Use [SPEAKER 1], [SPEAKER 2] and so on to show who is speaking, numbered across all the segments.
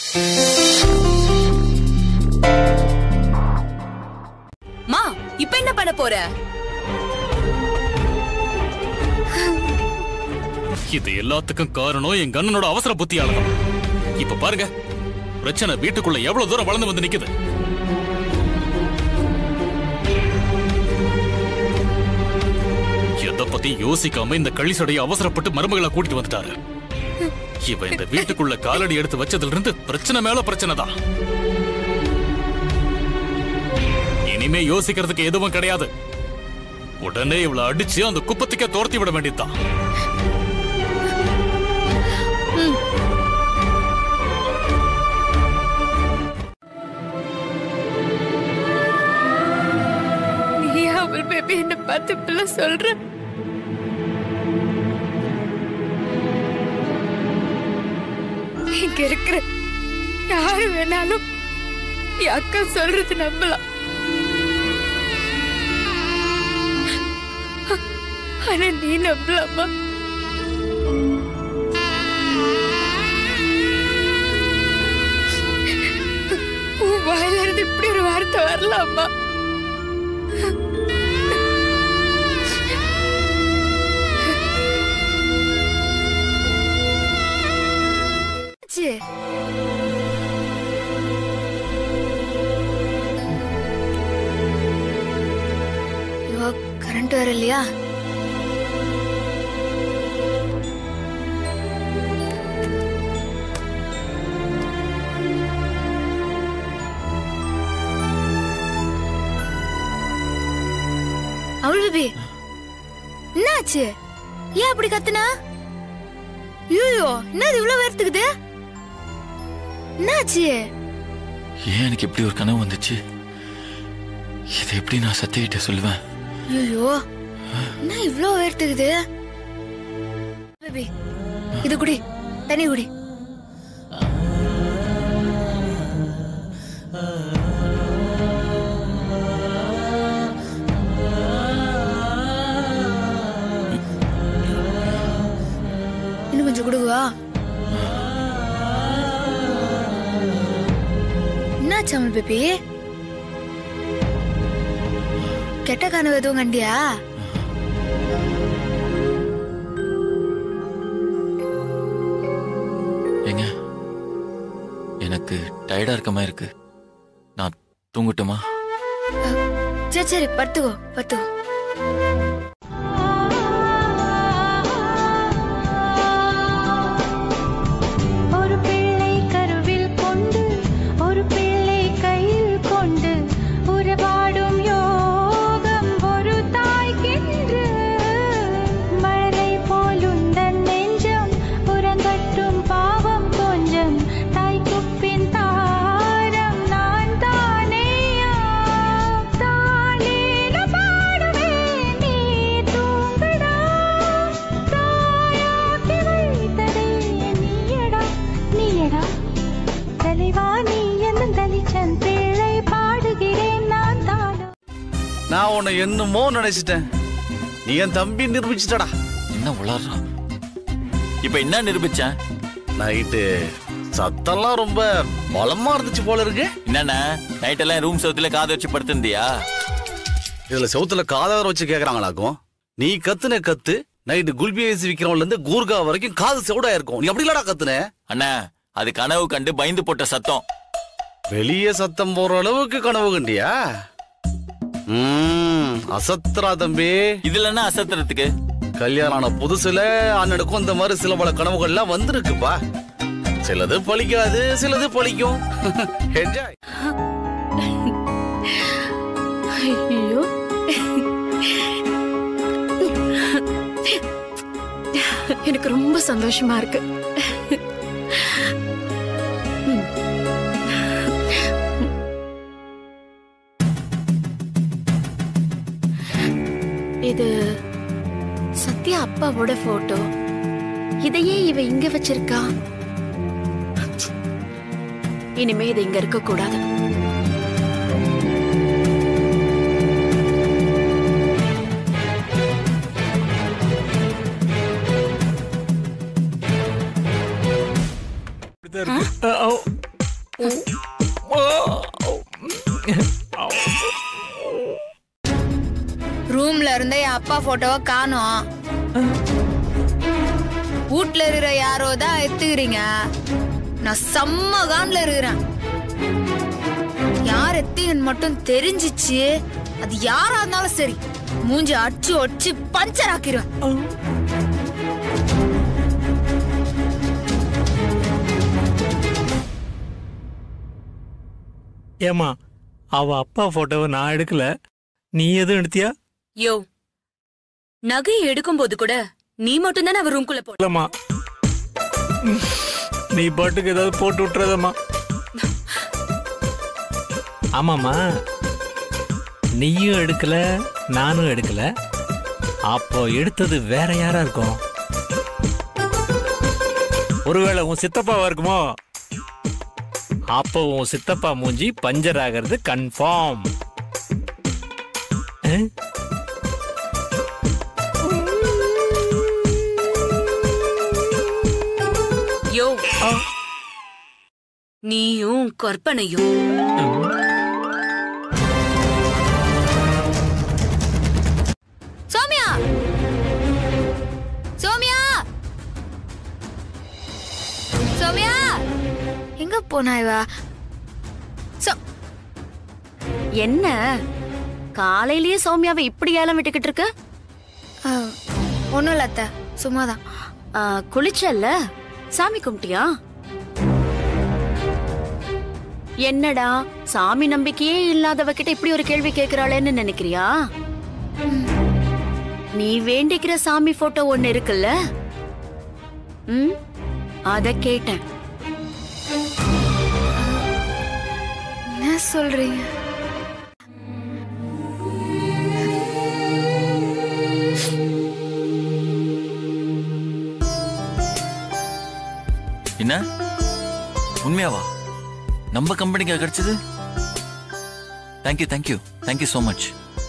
[SPEAKER 1] மா இப்ப என்ன பண்ண போற
[SPEAKER 2] இது எல்லாத்துக்கும் காரணம் எங்க அண்ணனோட அவசர புத்தியால தான் இப்ப பாருங்க பிரச்சனை வீட்டுக்குள்ள எவ்வளவு தூரம் வளர்ந்து வந்து நிக்குது எதை பத்தி யோசிக்காம இந்த கள்ளிசடைய அவசரப்பட்டு மருமகளை கூட்டிட்டு வந்துட்டாரு இவ இந்த வீட்டுக்குள்ள காலடி எடுத்து வச்சதுல இருந்து பிரச்சனை மேல பிரச்சனை தான் இனிமே யோசிக்கிறதுக்கு எதுவும் கிடையாது உடனே இவளை அடிச்சு அந்த குப்பத்துக்கே துரத்தி விட வேண்டியதுதான்
[SPEAKER 3] நீ அவள் பேபி என்ன பார்த்து இப்பெல்லாம் சொல்ற இங்க இருக்கிற யாரு வேணாலும் என் அக்கா சொல்றது நம்பலாம் ஆனா நீ நம்பலாமா உன் வாயில இருந்து இப்படி ஒரு வார்த்தை வரலாமா ச்சே. ஐயோ கரண்ட் வர இல்லையா அவள் பேபி என்னாச்சு ஏன் அப்படி கத்துனா ஐயோ என்னது இவ்வளவு வேர்த்துக்குது என்னாச்சு
[SPEAKER 4] ஏன் எனக்கு இப்படி ஒரு கனவு வந்துச்சு இதை எப்படி நான் சத்தியிட்ட சொல்லுவேன்
[SPEAKER 3] ஐயோ என்ன இவ்ளோ வேர்த்துக்குது பேபி இது குடி தண்ணி குடி இன்னும் கொஞ்சம் கொடுவா என்னாச்சு அமல் பேபி கெட்ட கனவு எதுவும் கண்டியா
[SPEAKER 4] ஏங்க எனக்கு டயர்டா இருக்க மாதிரி இருக்கு நான் தூங்கட்டுமா
[SPEAKER 3] சரி சரி படுத்துக்கோ படுத்துக்கோ
[SPEAKER 5] ஒரு பிள்ளை கருவில் கொண்டு ஒரு பிள்ளை கையில் கொண்டு உறவாடும் யோகம் ஒரு தாய்க்கென்று மழலை போலுந்தன் நெஞ்சம் உறங்கட்டும் பாவம் கொஞ்சம் தாய்க்குப்பின் தாரம் நான் தானேயா தானேன பாடுவேன் நீ தூங்குடா தாயாக்கி வைத்ததே நீயடா நீயடா தலைவா நீ என்னும் தலிச்சன் பிள்ளை பாடுகிறேன் நான் தானோ
[SPEAKER 6] நான் உன்னை என்னமோ நினைச்சிட்டேன் நீ என் தம்பி நிரூபிச்சிட்டடா
[SPEAKER 4] என்ன உளறான் இப்ப என்ன நிரூபிச்சேன்
[SPEAKER 6] நைட்டு சத்தம்லாம் ரொம்ப பலமா இருந்துச்சு போல இருக்கு
[SPEAKER 4] என்னண்ணா நைட் எல்லாம் ரூம் சவுத்துல காது வச்சு படுத்திருந்தியா
[SPEAKER 6] இதுல செவுத்துல காதார வச்சு கேக்குறாங்களாக்கும் நீ கத்துன கத்து நைட்டு குல்பி ஐஸ் விக்கிறவன்ல இருந்து கூர்கா வரைக்கும் காது செவுடா இருக்கும் நீ அப்படி இல்லடா கத்துன
[SPEAKER 4] அண்ணா அது கனவு கண்டு பயந்து போட்ட சத்தம்
[SPEAKER 6] வெளிய சத்தம் போற அளவுக்கு கனவு கண்டியா ம் அசத்துறா தம்பி
[SPEAKER 4] இதுல என்ன அசத்துறதுக்கு
[SPEAKER 6] கல்யாணம் ஆன புதுசுல அண்ணனுக்கும் இந்த மாதிரி சில பல கனவுகள்லாம் வந்திருக்குப்பா சிலது பழிக்காது சிலது பழிக்கும் என்ஜாய்
[SPEAKER 3] ஐயோ எனக்கு ரொம்ப சந்தோஷமா இருக்கு இது சத்யா அப்பாவோட போட்டோ இதையே இவ இங்க வச்சிருக்கா இனிமே இது இங்க இருக்க கூடாது ரூம்ல இருந்த என் அப்பா போட்டோவை காணோம் வீட்ல இருக்கிற யாரோ தான் எத்துக்கிறீங்க நான் செம்ம கான்ல இருக்கிறேன் யார் எத்தீங்கன்னு மட்டும் தெரிஞ்சிச்சு அது யாரா இருந்தாலும் சரி மூஞ்சி அடிச்சு ஒடிச்சு பஞ்சர் ஆக்கிடுவேன்
[SPEAKER 7] ஏமா அவ அப்பா போட்டோவை நான் எடுக்கல நீ எதுவும் எடுத்தியா
[SPEAKER 1] யோ நகையை எடுக்கும்போது கூட நீ மட்டும் தானே அவர் ரூம்குள்ள போ
[SPEAKER 7] இல்லம்மா நீ பாட்டுக்கு ஏதாவது போட்டு விட்டுறதம்மா ஆமாம்மா நீயும் எடுக்கல நானும் எடுக்கல அப்போ எடுத்தது வேற யாரா இருக்கும் ஒருவேளை உன் சித்தப்பாவா இருக்குமோ அப்போ உன் சித்தப்பா மூஞ்சி பஞ்சர் ஆகிறது கன்ஃபார்ம்
[SPEAKER 1] யோ நீயும் கற்பனையும்
[SPEAKER 3] சோமியா சோமியா சோமியா எங்க போனா இவா சோ
[SPEAKER 8] என்ன காலையிலேயே சௌமியாவை இப்படி ஏலம் விட்டுக்கிட்டு இருக்க
[SPEAKER 3] ஒன்றும் இல்லை அத்தை சும்மாதான்
[SPEAKER 8] ஆ, குளிச்சல்ல சாமி கும்பிட்டியா என்னடா சாமி நம்பிக்கையே இல்லாதவ கிட்ட இப்படி ஒரு கேள்வி கேக்குறாளேன்னு நினைக்கிறியா நீ வேண்டிக்கிற சாமி போட்டோ ஒண்ணு இருக்குல்ல ம் அத கேட்டேன்
[SPEAKER 3] என்ன சொல்றீங்க
[SPEAKER 4] என்ன உண்மையாவா நம்ம கம்பெனிக்கு கிடைச்சது thank you thank you thank you so much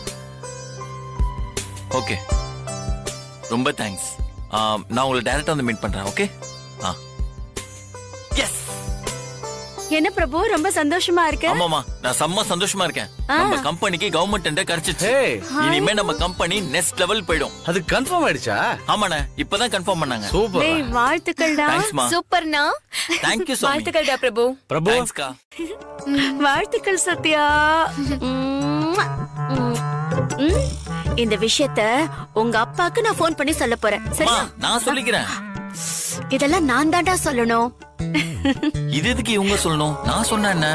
[SPEAKER 4] okay ரொம்ப தேங்க்ஸ் நான் உங்களை டைரக்டா வந்து மீட் பண்றேன் ஓகே ஆ எஸ்
[SPEAKER 8] என்ன பிரபு ரொம்ப சந்தோஷமா இருக்க
[SPEAKER 4] ஆமாமா நான் செம்ம சந்தோஷமா இருக்கேன் நம்ம கம்பெனிக்கு கவர்மெண்ட் டெண்டர் கிடைச்சிச்சு
[SPEAKER 6] ஏய்
[SPEAKER 4] இனிமே நம்ம கம்பெனி நெக்ஸ்ட் லெவல் போயிடும்
[SPEAKER 6] அது கன்ஃபார்ம் ஆயிடுச்சா
[SPEAKER 4] ஆமாண்ணே இப்பதான் கன்ஃபார்ம் பண்ணாங்க
[SPEAKER 6] சூப்பர்
[SPEAKER 8] டேய் வாழ்த்துக்கள்டா
[SPEAKER 4] தேங்க்ஸ்மா
[SPEAKER 1] சூப்பர்னா
[SPEAKER 4] தேங்க்யூ ஸோ மச்
[SPEAKER 1] வாழ்த்துக்கள்டா பிரபு
[SPEAKER 7] பிரபு
[SPEAKER 4] தேங்க்ஸ்க்கா
[SPEAKER 8] வாழ்த்துக்கள் சத்யா உம்மா. உம். உம். இந்த விஷயத்த உங்க அப்பாக்கு நான் ஃபோன் பண்ணி சொல்ல போறேன்
[SPEAKER 4] அம்மா
[SPEAKER 8] சரியா
[SPEAKER 4] நான் சொல்லிக்கிறேன்
[SPEAKER 8] இதெல்லாம் நான் தான்டா சொல்லணும்
[SPEAKER 4] இது எதுக்கு இவங்க சொல்லணும் நான் சொன்னேன் என்ன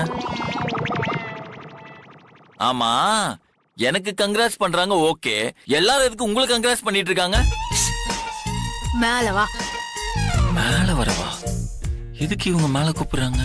[SPEAKER 4] ஆமா எனக்கு கங்க்ராட்ஸ் பண்றாங்க ஓகே எல்லாரும் எதுக்கு உங்களுக்கு கங்க்ராட்ஸ் பண்ணிட்டு இருக்காங்க
[SPEAKER 3] மேல வா
[SPEAKER 4] மேல வரவா எதுக்கு இவங்க மேல கூப்பிடுறாங்க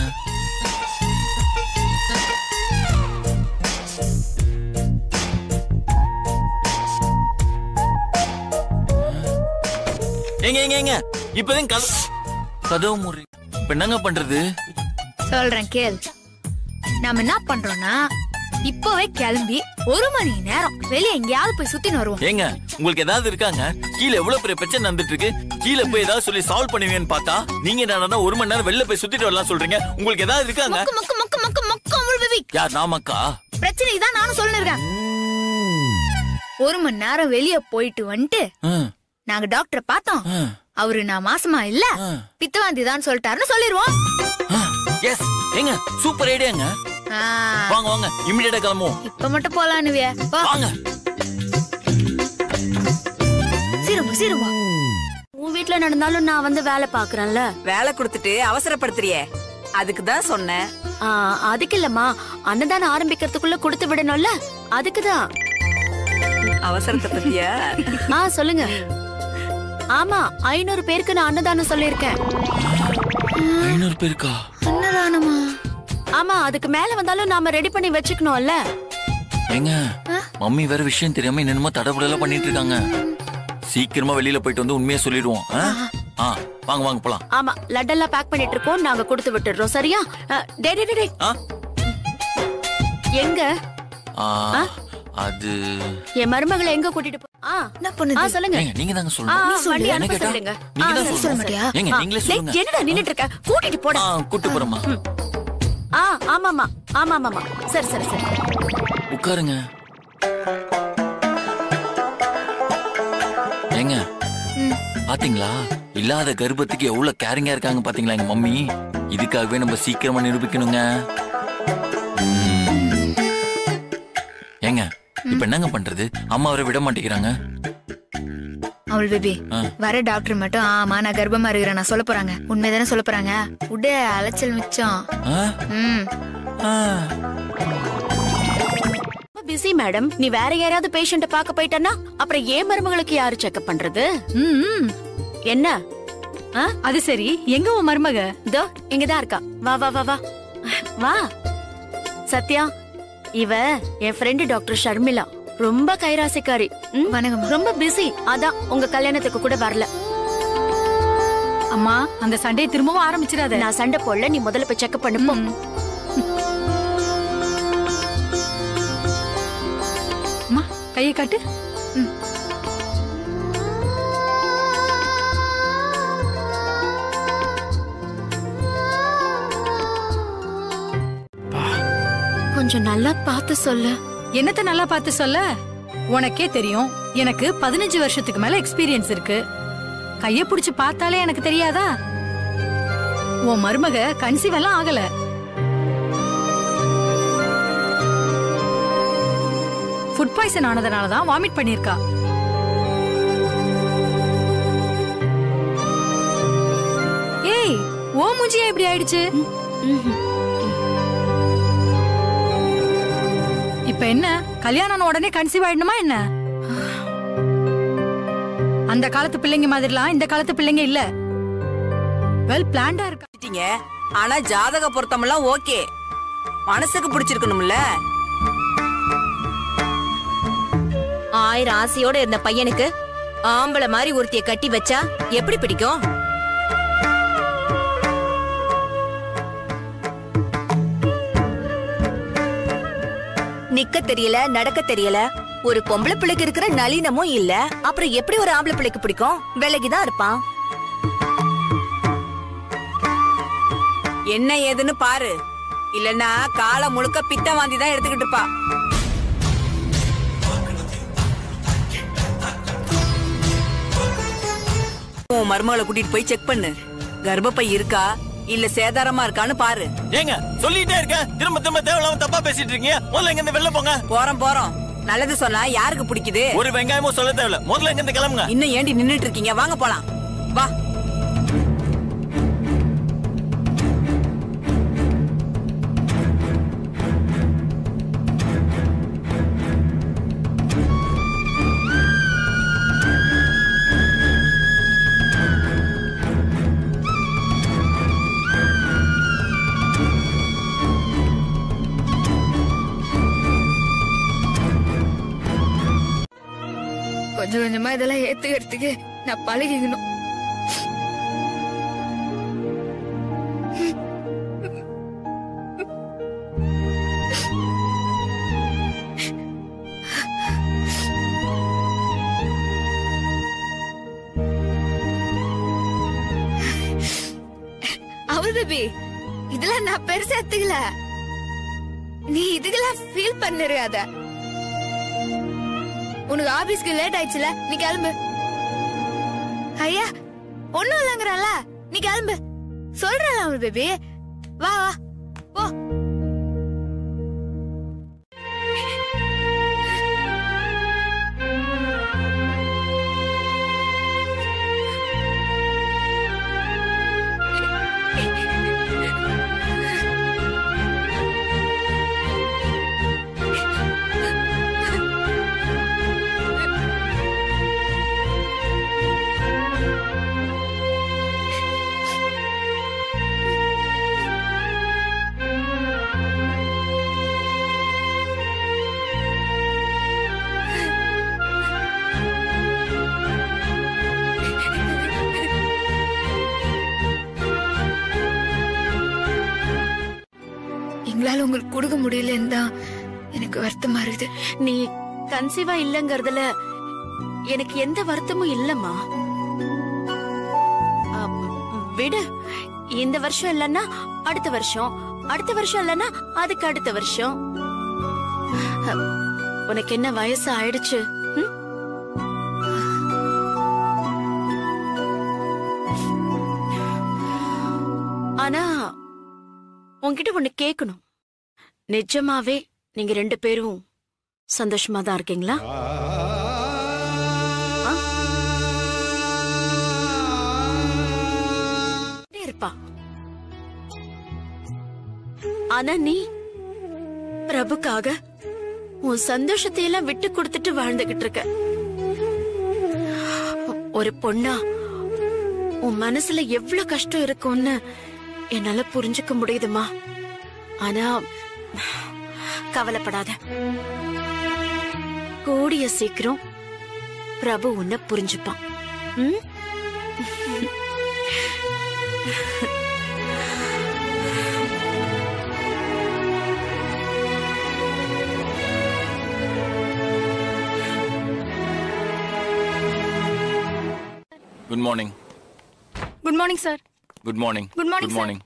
[SPEAKER 4] எங்க எங்க எங்க இப்பதான் கதவு கதவு முறி இப்ப என்னங்க பண்றது
[SPEAKER 3] சொல்றேன் கேள் நாம என்ன பண்றோம்னா இப்பவே கிளம்பி ஒரு மணி நேரம் வெளியே எங்கேயாவது போய் சுத்தின்னு வருவோம்
[SPEAKER 4] ஏங்க உங்களுக்கு ஏதாவது இருக்காங்க கீழே எவ்வளவு பெரிய பிரச்சனை நடந்துட்டு இருக்கு கீழே போய் ஏதாவது சொல்லி சால்வ் பண்ணுவீங்கன்னு பார்த்தா நீங்க என்னன்னா ஒரு மணி நேரம் வெளில போய் சுத்திட்டு வரலாம் சொல்றீங்க உங்களுக்கு ஏதாவது இருக்காங்க
[SPEAKER 3] மக்கு மக்கு மக்கு மக்கு மக்கு அமுல் பேபி
[SPEAKER 4] யார் நாமக்கா
[SPEAKER 3] பிரச்சனை இதான் நானும் சொல்லிருக்கேன் ஒரு மணி நேரம் வெளிய போயிட்டு வந்துட்டு நாங்க டாக்டரை பார்த்தோம் அவரு நான் மாசமா இல்ல பித்தவாந்தி தான் சொல்லிட்டாருன்னு சொல்லிருவோம்
[SPEAKER 4] எஸ் ஏங்க சூப்பர் ஐடியாங்க
[SPEAKER 3] ஆ,
[SPEAKER 4] வாங்க வாங்க இமிடியேட்டா கிளம்புவோம்
[SPEAKER 3] இப்ப மட்டும் போலான்னுவிய வா
[SPEAKER 4] வாங்க
[SPEAKER 3] சீரம்பு சீரம்பா
[SPEAKER 8] உன் வீட்ல நடந்தாலும் நான் வந்து வேலை பாக்குறேன்ல
[SPEAKER 9] வேலை கொடுத்துட்டு அவசரப்படுத்துறியே அதுக்கு தான் சொன்னேன்
[SPEAKER 8] ஆ, அதுக்கு இல்லம்மா அன்னதானம் ஆரம்பிக்கிறதுக்குள்ள கொடுத்து விடணும்ல அதுக்குதான்
[SPEAKER 9] அவசரத்தை பத்தியா
[SPEAKER 8] ஆ சொல்லுங்க ஆமா ஐநூறு பேருக்கு நான் அன்னதானம் சொல்லியிருக்கேன்
[SPEAKER 4] ஐநூறு பேருக்கா
[SPEAKER 3] அன்னதானமா
[SPEAKER 8] ஆமா அதுக்கு மேல வந்தாலும் நாம ரெடி பண்ணி வச்சுக்கணும்ல
[SPEAKER 4] ஏங்க மம்மி வேற விஷயம் தெரியாம என்னென்னமோ தடபுடலாம் பண்ணிட்டு இருக்காங்க சீக்கிரமா வெளியில போயிட்டு வந்து உண்மையா சொல்லிடுவோம் ஆ? ஆ வாங்க வாங்க போலாம்
[SPEAKER 8] ஆமா லட்டெல்லாம் பேக் பண்ணிட்டு இருக்கோம் நாங்க கொடுத்து விட்டுடுறோம் சரியா அ, டேய் டேய், டேய், டேய்.
[SPEAKER 4] ஆ?
[SPEAKER 8] எங்க
[SPEAKER 4] ஆ, அது
[SPEAKER 8] என் மருமகளை எங்க கூட்டிட்டு போ ஆ
[SPEAKER 3] என்ன
[SPEAKER 8] ஆ
[SPEAKER 3] பண்ணுது
[SPEAKER 8] சொல்லுங்க
[SPEAKER 4] ஏங்க நீங்க தாங்க
[SPEAKER 8] ஆ,
[SPEAKER 4] சொல்லணும்
[SPEAKER 8] ஆ, வண்டி
[SPEAKER 4] என்ன
[SPEAKER 8] அனுப்ப
[SPEAKER 4] கேட்டா?
[SPEAKER 8] சொல்லுங்க
[SPEAKER 4] நீங்க
[SPEAKER 8] ஆ,
[SPEAKER 4] தான்
[SPEAKER 8] சரி,
[SPEAKER 4] சொல்லணும்.
[SPEAKER 8] சரி,
[SPEAKER 4] ஏங்க,
[SPEAKER 8] ஆ,
[SPEAKER 4] நீங்களே
[SPEAKER 8] டேய்,
[SPEAKER 4] சொல்லுங்க.
[SPEAKER 8] என்னடா நின்னுட்டு இருக்க கூட்டிட்டு போட
[SPEAKER 4] ஆ கூட்டு போறோமா
[SPEAKER 8] ஆ ஆமாமா ஆமாமாமா சரி சரி சரி
[SPEAKER 4] உட்காருங்க ஏங்க பாத்தீங்களா இல்லாத கர்ப்பத்துக்கு எவ்வளவு கேரிங்கா இருக்காங்க பாத்தீங்களா எங்க மம்மி இதுக்காகவே நம்ம சீக்கிரமா நிரூபிக்கணுங்க ம். ஏங்க இப்ப என்னங்க பண்றது அம்மா அவரை விட மாட்டேங்கிறாங்க
[SPEAKER 3] அவள் பேபி
[SPEAKER 4] ஆ.
[SPEAKER 3] வர டாக்டர் மட்டும் ஆமா நான் கர்ப்பமா இருக்கிறேன் நான் சொல்ல போறாங்க உண்மைதானே சொல்ல போறாங்க உட அலைச்சல் மிச்சம்
[SPEAKER 4] ஆ?
[SPEAKER 3] ம்
[SPEAKER 4] ஆ.
[SPEAKER 8] பிஸி மேடம் நீ வேற யாராவது பேஷண்ட பார்க்க போயிட்டனா அப்புறம் ஏன் மருமகளுக்கு யாரு செக்அப் பண்றது
[SPEAKER 10] ம்
[SPEAKER 8] என்ன ஆ?
[SPEAKER 10] அது சரி எங்க உன் மருமக
[SPEAKER 8] இதோ இங்கதான் இருக்கா வா வா வா வா வா சத்யா இவ என் ஃப்ரெண்டு டாக்டர் ஷர்மிளா ரொம்ப கைராசிக்காரி ம்?
[SPEAKER 3] வணக்கம்மா.
[SPEAKER 8] ரொம்ப பிஸி அதான் உங்க கல்யாணத்துக்கு கூட வரல
[SPEAKER 10] அம்மா அந்த சண்டையை திரும்பவும் ஆரம்பிச்சிடாத
[SPEAKER 8] நான் சண்டை போடல நீ முதல்ல போய் செக்அப் பண்ணு போ.
[SPEAKER 10] அம்மா கையை காட்டு
[SPEAKER 8] கொஞ்சம் நல்லா பார்த்து சொல்லு
[SPEAKER 10] என்னத்த நல்லா பார்த்து சொல்ல உனக்கே தெரியும் எனக்கு பதினஞ்சு வருஷத்துக்கு மேல எக்ஸ்பீரியன்ஸ் இருக்கு கைய புடிச்சு பார்த்தாலே எனக்கு தெரியாதா உன் மருமக கன்சீவ் எல்லாம் ஆகல ஃபுட் பாய்சன் ஆனதுனால தான் வாமிட் பண்ணிருக்கா ஏய் ஓ மூஞ்சியா இப்படி ஆயிடுச்சு
[SPEAKER 8] ம்ஹும்.
[SPEAKER 10] இப்ப என்ன கல்யாணம் ஆன உடனே கன்சீவ் ஆயிடணுமா என்ன அந்த காலத்து பிள்ளைங்க மாதிரிலாம் இந்த காலத்து பிள்ளைங்க இல்ல வெல் பிளான்டா இருக்கா
[SPEAKER 9] பண்ணிட்டீங்க ஆனா ஜாதக பொருத்தமெல்லாம் ஓகே மனசுக்கு பிடிச்சிருக்கணும்ல
[SPEAKER 1] ஆயிரம் ஆசையோட இருந்த பையனுக்கு ஆம்பளை மாதிரி ஒருத்திய கட்டி வச்சா எப்படி பிடிக்கும்
[SPEAKER 11] நிக்க தெரியல நடக்க தெரியல ஒரு பொம்பளை பிள்ளைக்கு இருக்கிற நளினமும் இல்ல அப்புறம் எப்படி ஒரு ஆம்பளை பிள்ளைக்கு பிடிக்கும் விலகிதான் இருப்பான்
[SPEAKER 9] என்ன ஏதுன்னு பாரு இல்லனா காலம் முழுக்க பித்த வாந்தி தான் எடுத்துக்கிட்டு இருப்பா உன் மருமகளை கூட்டிட்டு போய் செக் பண்ணு கர்ப்பப்பை இருக்கா இல்ல சேதாரமா இருக்கான்னு பாரு
[SPEAKER 4] ஏங்க சொல்லிட்டே இருக்கேன் திரும்ப திரும்ப தேவையில்லாம தப்பா பேசிட்டு இருக்கீங்க முதல்ல இங்க இருந்து வெளில போங்க
[SPEAKER 9] போறோம் போறோம் நல்லது சொன்னா யாருக்கு பிடிக்குது
[SPEAKER 4] ஒரு வெங்காயமும் சொல்ல தேவையில்ல முதல்ல இங்க இருந்து கிளம்புங்க
[SPEAKER 9] இன்னும் ஏண்டி நின்னுட்டு இருக்கீங்க வாங்க போலாம் வா
[SPEAKER 3] கொஞ்சம் கொஞ்சமா இதெல்லாம் ஏத்துக்கிறதுக்கு நான் பழகிக்கணும் அவள் பேபி இதெல்லாம் நான் பெருசா எடுத்துக்கல நீ இதுக்கெல்லாம் ஃபீல் பண்ணிருக்காத உனக்கு ஆபீஸ்க்கு லேட் ஆயிடுச்சுல நீ கிளம்பு ஐயா ஒண்ணும் இல்லங்கறல நீ கிளம்பு சொல்றல அவள் பேபி வா வா போ எங்களால உங்களுக்கு கொடுக்க முடியலன்னு தான் எனக்கு வருத்தமா இருக்குது
[SPEAKER 8] நீ கன்சீவா இல்லங்கறதுல எனக்கு எந்த வருத்தமும் இல்லம்மா அப், விடு இந்த வருஷம் இல்லன்னா அடுத்த வருஷம் அடுத்த வருஷம் இல்லனா அதுக்கு அடுத்த வருஷம் அஹ், உனக்கு என்ன வயசு ஆயிடுச்சு ம்? ஆனா உன்கிட்ட ஒண்ணு கேக்கணும் நிஜமாவே நீங்க ரெண்டு பேரும் சந்தோஷமா தான் இருக்கீங்களா ஆ? இருப்பா ஆனா நீ பிரபுக்காக உன் சந்தோஷத்தை எல்லாம் விட்டு கொடுத்துட்டு வாழ்ந்துகிட்டு இருக்க ஒரு பொண்ணா உன் மனசுல எவ்வளவு கஷ்டம் இருக்கும்னு என்னால புரிஞ்சுக்க முடியுதுமா ஆனா கவலைப்படாத கூடிய சீக்கிரம் பிரபு உன்னை புரிஞ்சுப்பான் ம்?
[SPEAKER 4] Good morning
[SPEAKER 12] good morning sir
[SPEAKER 4] good morning
[SPEAKER 12] Good morning,
[SPEAKER 4] good
[SPEAKER 12] sir.
[SPEAKER 4] Morning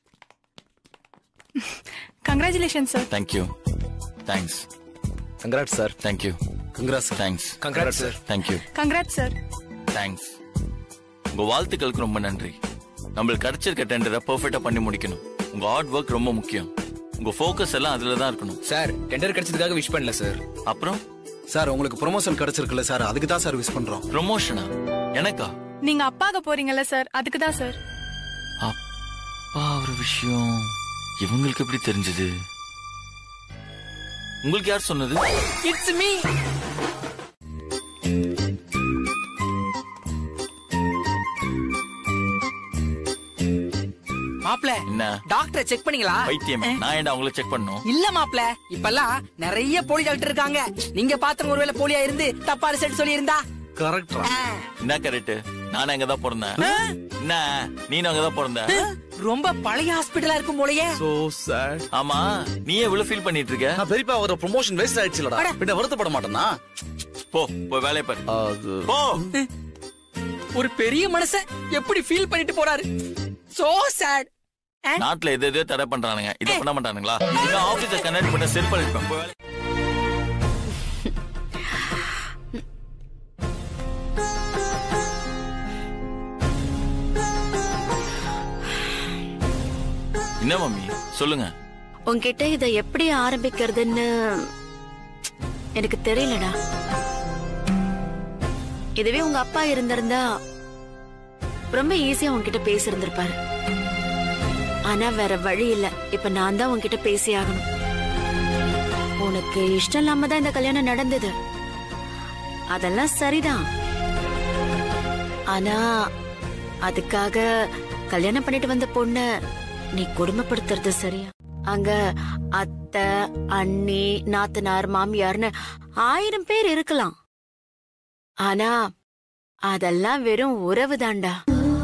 [SPEAKER 12] congratulation sir
[SPEAKER 4] thank you thanks
[SPEAKER 6] congrats sir
[SPEAKER 4] thank you
[SPEAKER 6] congrats
[SPEAKER 4] thanks
[SPEAKER 6] congrats sir
[SPEAKER 4] thank you
[SPEAKER 12] congrats sir
[SPEAKER 4] thanks உங்க வாழ்த்துக்களுக்கு ரொம்ப நன்றி நம்மளுக்கு கிடைச்சிருக்க டெண்டரை பெர்ஃபெக்ட்டா பண்ணி முடிக்கணும் உங்க ஹார்ட் ஒர்க் ரொம்ப முக்கியம் உங்க ஃபோக்கஸ் எல்லாம் அதுல தான் இருக்கணும்
[SPEAKER 13] சார் டெண்டர் கிடைச்சதுக்காக விஷ் பண்ணல சார்
[SPEAKER 4] அப்புறம்
[SPEAKER 13] சார் உங்களுக்கு ப்ரொமோஷன் கிடைச்சிருக்குல்ல சார் அதுக்கு தான் சார் விஷ் பண்றோம்
[SPEAKER 4] ப்ரொமோஷனா எனக்கா
[SPEAKER 12] நீங்க அப்பாக போறீங்கல்ல சார் அதுக்கு தான் சார்
[SPEAKER 4] அப்பா ஒரு விஷயம் இவங்களுக்கு எப்படி தெரிஞ்சது உங்களுக்கு யார் சொன்னது
[SPEAKER 9] இட்ஸ் மீ மாப்ள
[SPEAKER 4] என்ன
[SPEAKER 9] டாக்டரை செக் பண்ணீங்களா
[SPEAKER 4] வைத்தியம் நான் ஏன்டா அவங்கள செக் பண்ணும்
[SPEAKER 9] இல்ல மாப்ள இப்பெல்லாம் நிறைய போலி டாக்டர் இருக்காங்க நீங்க பாத்தவங்க ஒருவேளை போலியா இருந்து தப்பா ரிசல்ட் சொல்லி இருந்தா
[SPEAKER 6] கரெக்ட்
[SPEAKER 4] என்ன கரெக்ட் நானும் அங்க தான் பிறந்தேன் என்ன நீனும் அங்க தான் பிறந்த
[SPEAKER 9] ரொம்ப பழைய ஹாஸ்பிடலா இருக்கும் போலயே
[SPEAKER 6] சோ சாட்
[SPEAKER 4] ஆமா நீ எவ்வளவு ஃபீல் பண்ணிட்டு இருக்க
[SPEAKER 6] நான் பெரியப்பா ஒரு ப்ரொமோஷன் வேஸ்ட் ஆயிடுச்சுலடா பின்ன வருத்தப்பட மாட்டேனா
[SPEAKER 4] போ போய் வேலையை பாரு
[SPEAKER 6] அது
[SPEAKER 4] போ
[SPEAKER 9] ஒரு பெரிய மனுஷன் எப்படி ஃபீல் பண்ணிட்டு போறாரு சோ சேட்
[SPEAKER 4] நாட்டுல எது எதோ தடை பண்றானுங்க இத பண்ண மாட்டானுங்களா இங்க ஆபீஸ கனெக்ட் பண்ண செருப்பு இருப்பேன் போய் வேலை என்ன மம்மி சொல்லுங்க
[SPEAKER 8] உன்கிட்ட இத எப்படி ஆரம்பிக்கிறதுன்னு எனக்கு தெரியலடா இதுவே உங்க அப்பா இருந்திருந்தா ரொம்ப ஈஸியா உன்கிட்ட பேசியிருந்திருப்பாரு ஆனா வேற வழி இல்ல இப்ப நான் தான் உன்கிட்ட பேசி ஆகணும் உனக்கு இஷ்டம் இல்லாம தான் இந்த கல்யாணம் நடந்தது அதெல்லாம் சரிதான் ஆனா அதுக்காக கல்யாணம் பண்ணிட்டு வந்த பொண்ண நீ கொடுமைப்படுத்துறது சரியா அங்க அத்தை அண்ணி நாத்தனார் மாமியார்னு ஆயிரம் பேர் இருக்கலாம் ஆனா அதெல்லாம் வெறும் உறவு தாண்டா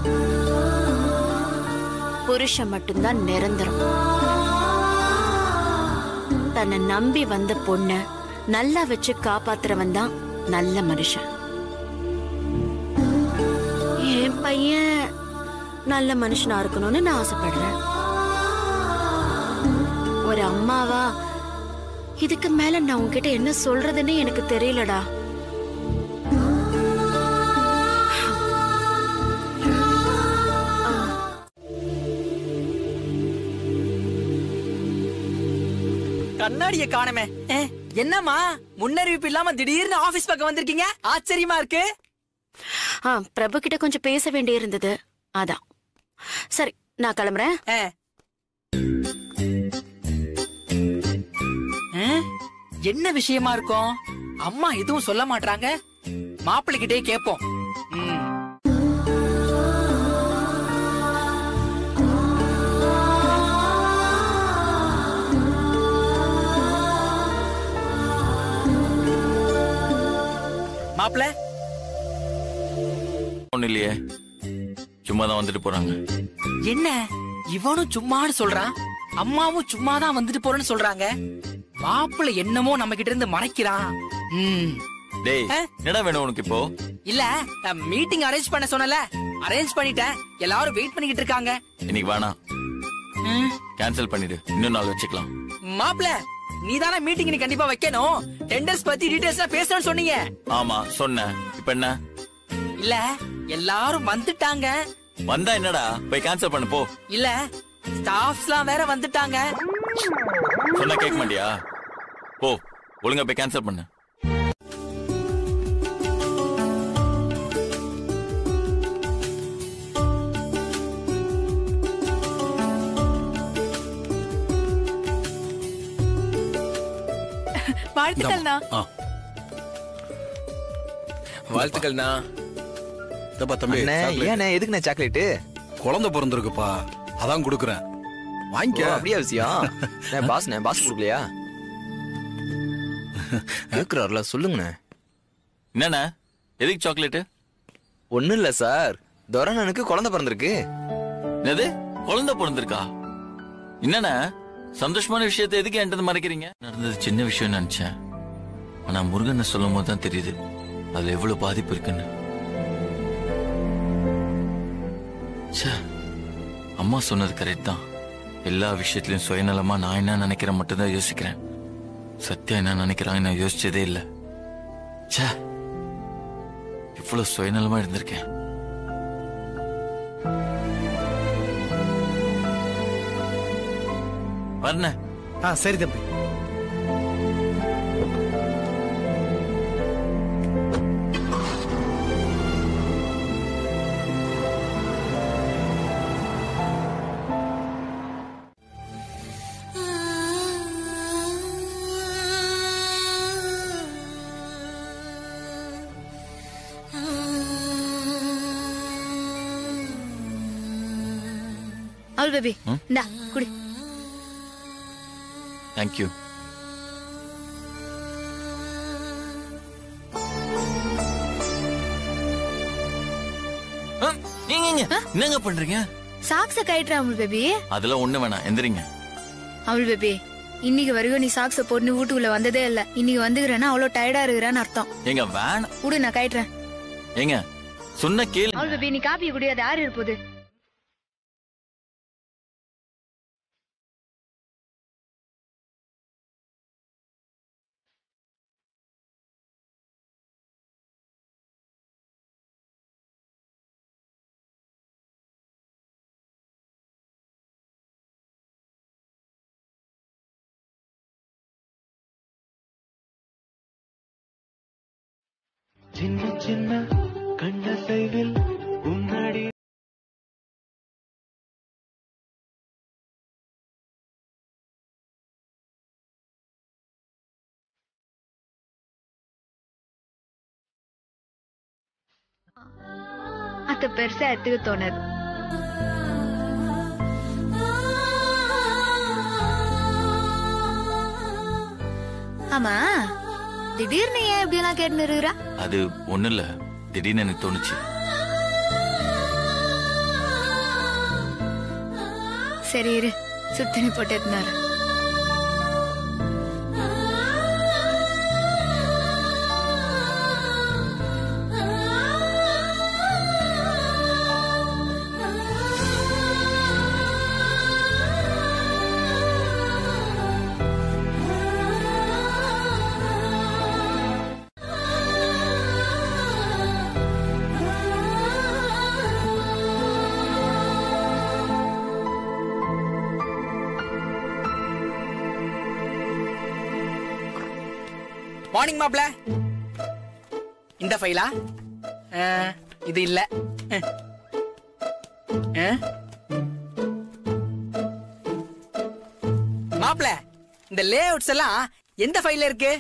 [SPEAKER 8] புருஷன் மட்டும்தான் நிரந்தரம் தன்னை நம்பி வந்த பொண்ண நல்லா வச்சு காப்பாத்துறவன் தான் நல்ல மனுஷன் என் பையன் நல்ல மனுஷனா இருக்கணும்னு நான் ஆசைப்படுறேன் ஒரு அம்மாவா இதுக்கு மேல நான் உன்கிட்ட என்ன சொல்றதுன்னு எனக்கு தெரியலடா
[SPEAKER 9] கண்ணாடிய காணுமே அஹ், என்னம்மா முன்னறிவிப்பு இல்லாம திடீர்னு ஆபீஸ் பக்கம் வந்திருக்கீங்க ஆச்சரியமா இருக்கு
[SPEAKER 8] ஆ பிரபு கிட்ட கொஞ்சம் பேச வேண்டி இருந்தது அதான் சரி நான் கிளம்புறேன்
[SPEAKER 9] அஹ். அஹ், என்ன விஷயமா இருக்கும் அம்மா எதுவும் சொல்ல மாட்டாங்க மாப்பிள்ளைகிட்டே கேப்போம் ம். மாப்பிள்ள
[SPEAKER 4] ஒண்ணு இல்லையே சும்மா தான் வந்துட்டு போறாங்க
[SPEAKER 9] என்ன இவனும் சும்மான்னு சொல்றான் அம்மாவும் சும்மா தான் வந்துட்டு போறேன்னு சொல்றாங்க மாப்பிள்ளை என்னமோ நம்ம கிட்ட இருந்து மறைக்கிறான் ம்.
[SPEAKER 4] டேய் என்னடா வேணும் உனக்கு இப்போ
[SPEAKER 9] இல்ல மீட்டிங் அரேஞ்ச் பண்ண சொன்னல அரேஞ்ச் பண்ணிட்டேன் எல்லாரும் வெயிட் பண்ணிக்கிட்டு இருக்காங்க
[SPEAKER 4] இன்னைக்கு வேணாம்
[SPEAKER 9] ம்.
[SPEAKER 4] கேன்சல் பண்ணிடு இன்னும் நாள் வச்சுக்கலாம்
[SPEAKER 9] மாப்பிள நீ தானே மீட்டிங் நீ கண்டிப்பா வைக்கணும் டெண்டர்ஸ் பத்தி டீடைல்ஸ் பேசணும்னு சொன்னீங்க
[SPEAKER 4] ஆமா சொன்னேன் இப்ப என்ன
[SPEAKER 9] இல்ல எல்லாரும் வந்துட்டாங்க
[SPEAKER 4] வந்தா என்னடா போய் கேன்சல் பண்ணு போ
[SPEAKER 9] இல்ல ஸ்டாஃப்ஸ்லாம் வேற வந்துட்டாங்க
[SPEAKER 4] சொன்னா கேட்க மாட்டியா போ ஒழுங்கா போய் கேன்சல் பண்ணு
[SPEAKER 12] வாழ்த்துக்கள்ண்ணா
[SPEAKER 6] ஆ
[SPEAKER 14] வாழ்த்துக்கள்ண்ணா
[SPEAKER 13] இதப்பா தம்பி
[SPEAKER 14] அண்ணே,
[SPEAKER 13] chocolate.
[SPEAKER 14] ஏண்ணே எதுக்குண்ணே சாக்லேட்டு
[SPEAKER 13] குழந்தை பிறந்திருக்குப்பா அதான் கொடுக்குறேன் வாங்கிக்க
[SPEAKER 14] ஓ, அப்படியா விஷயம் அண்ணே, பாஸ்ண்ணே பாஸ் கொடுக்கலையா கேக்குறாருல சொல்லுங்கண்ணே
[SPEAKER 4] என்னண்ணா எதுக்கு சாக்லேட்டு
[SPEAKER 14] ஒண்ணும் இல்ல சார் துரண்ணனுக்கு குழந்தை பிறந்திருக்கு
[SPEAKER 4] என்னது குழந்தை பிறந்திருக்கா என்னண்ணா சந்தோஷமான விஷயத்தை எதுக்கு என்கிட்ட இருந்து மறைக்கிறீங்க நடந்தது சின்ன விஷயம் நினைச்சேன் ஆனா முருகனை சொல்லும் போது தான் தெரியுது அதுல எவ்வளவு பாதிப்பு இருக்குன்னு ச்சே, அம்மா சொன்னது கரெக்ட் தான் எல்லா விஷயத்திலயும் சுயநலமா நான் என்ன நினைக்கிறேன் மட்டும்தான் யோசிக்கிறேன் சத்யா என்ன நினைக்கிறாங்க நான் யோசிச்சதே இல்ல ச்சே இவ்வளவு சுயநலமா இருந்திருக்கேன் வரண
[SPEAKER 13] ஆ சரி தம்பி
[SPEAKER 3] அவள் பேபி
[SPEAKER 4] ம்?
[SPEAKER 3] இந்தா குடி
[SPEAKER 4] தேங்க்யூ என்னங்க பண்றீங்க
[SPEAKER 3] சாக்ஸ கயிட்டுற அவள் பேபி
[SPEAKER 4] அதெல்லாம் ஒண்ணு வேணாம் எந்திரிங்க
[SPEAKER 3] அவள் பேபி இன்னைக்கு வரைக்கும் நீ சாக்ஸ போட்டு வீட்டுக்குள்ள வந்ததே இல்ல இன்னைக்கு வந்துக்கிறேன்னா அவ்வளவு டயர்டா இருக்கிறான்னு அர்த்தம்
[SPEAKER 4] ஏங்க வேணாம்
[SPEAKER 3] விடு நான் கயிட்டுறேன்
[SPEAKER 4] ஏங்க சொன்ன கேளு
[SPEAKER 3] அவள் பேபி நீ காப்பி குடி அது யாரு இருப்போது
[SPEAKER 15] சின்ன சின்ன கண்ணசைவில் உன்னடி
[SPEAKER 3] அத பெருசா எடுத்துக்க தோணது ஆமா திடீர்னு ஏன் இப்படி எல்லாம் கேட்டு இருக்கிறா
[SPEAKER 4] அது ஒண்ணு இல்ல திடீர்னு எனக்கு தோணுச்சு
[SPEAKER 3] சரி இரு சுத்தினி போட்டு எடுத்துனாரு
[SPEAKER 9] மார்னிங் மாப்ள இந்த ஃபைலா இது இல்ல அஹ். அஹ். மாப்ள இந்த லே அவுட்ஸ் எல்லாம் எந்த ஃபைல்ல இருக்கு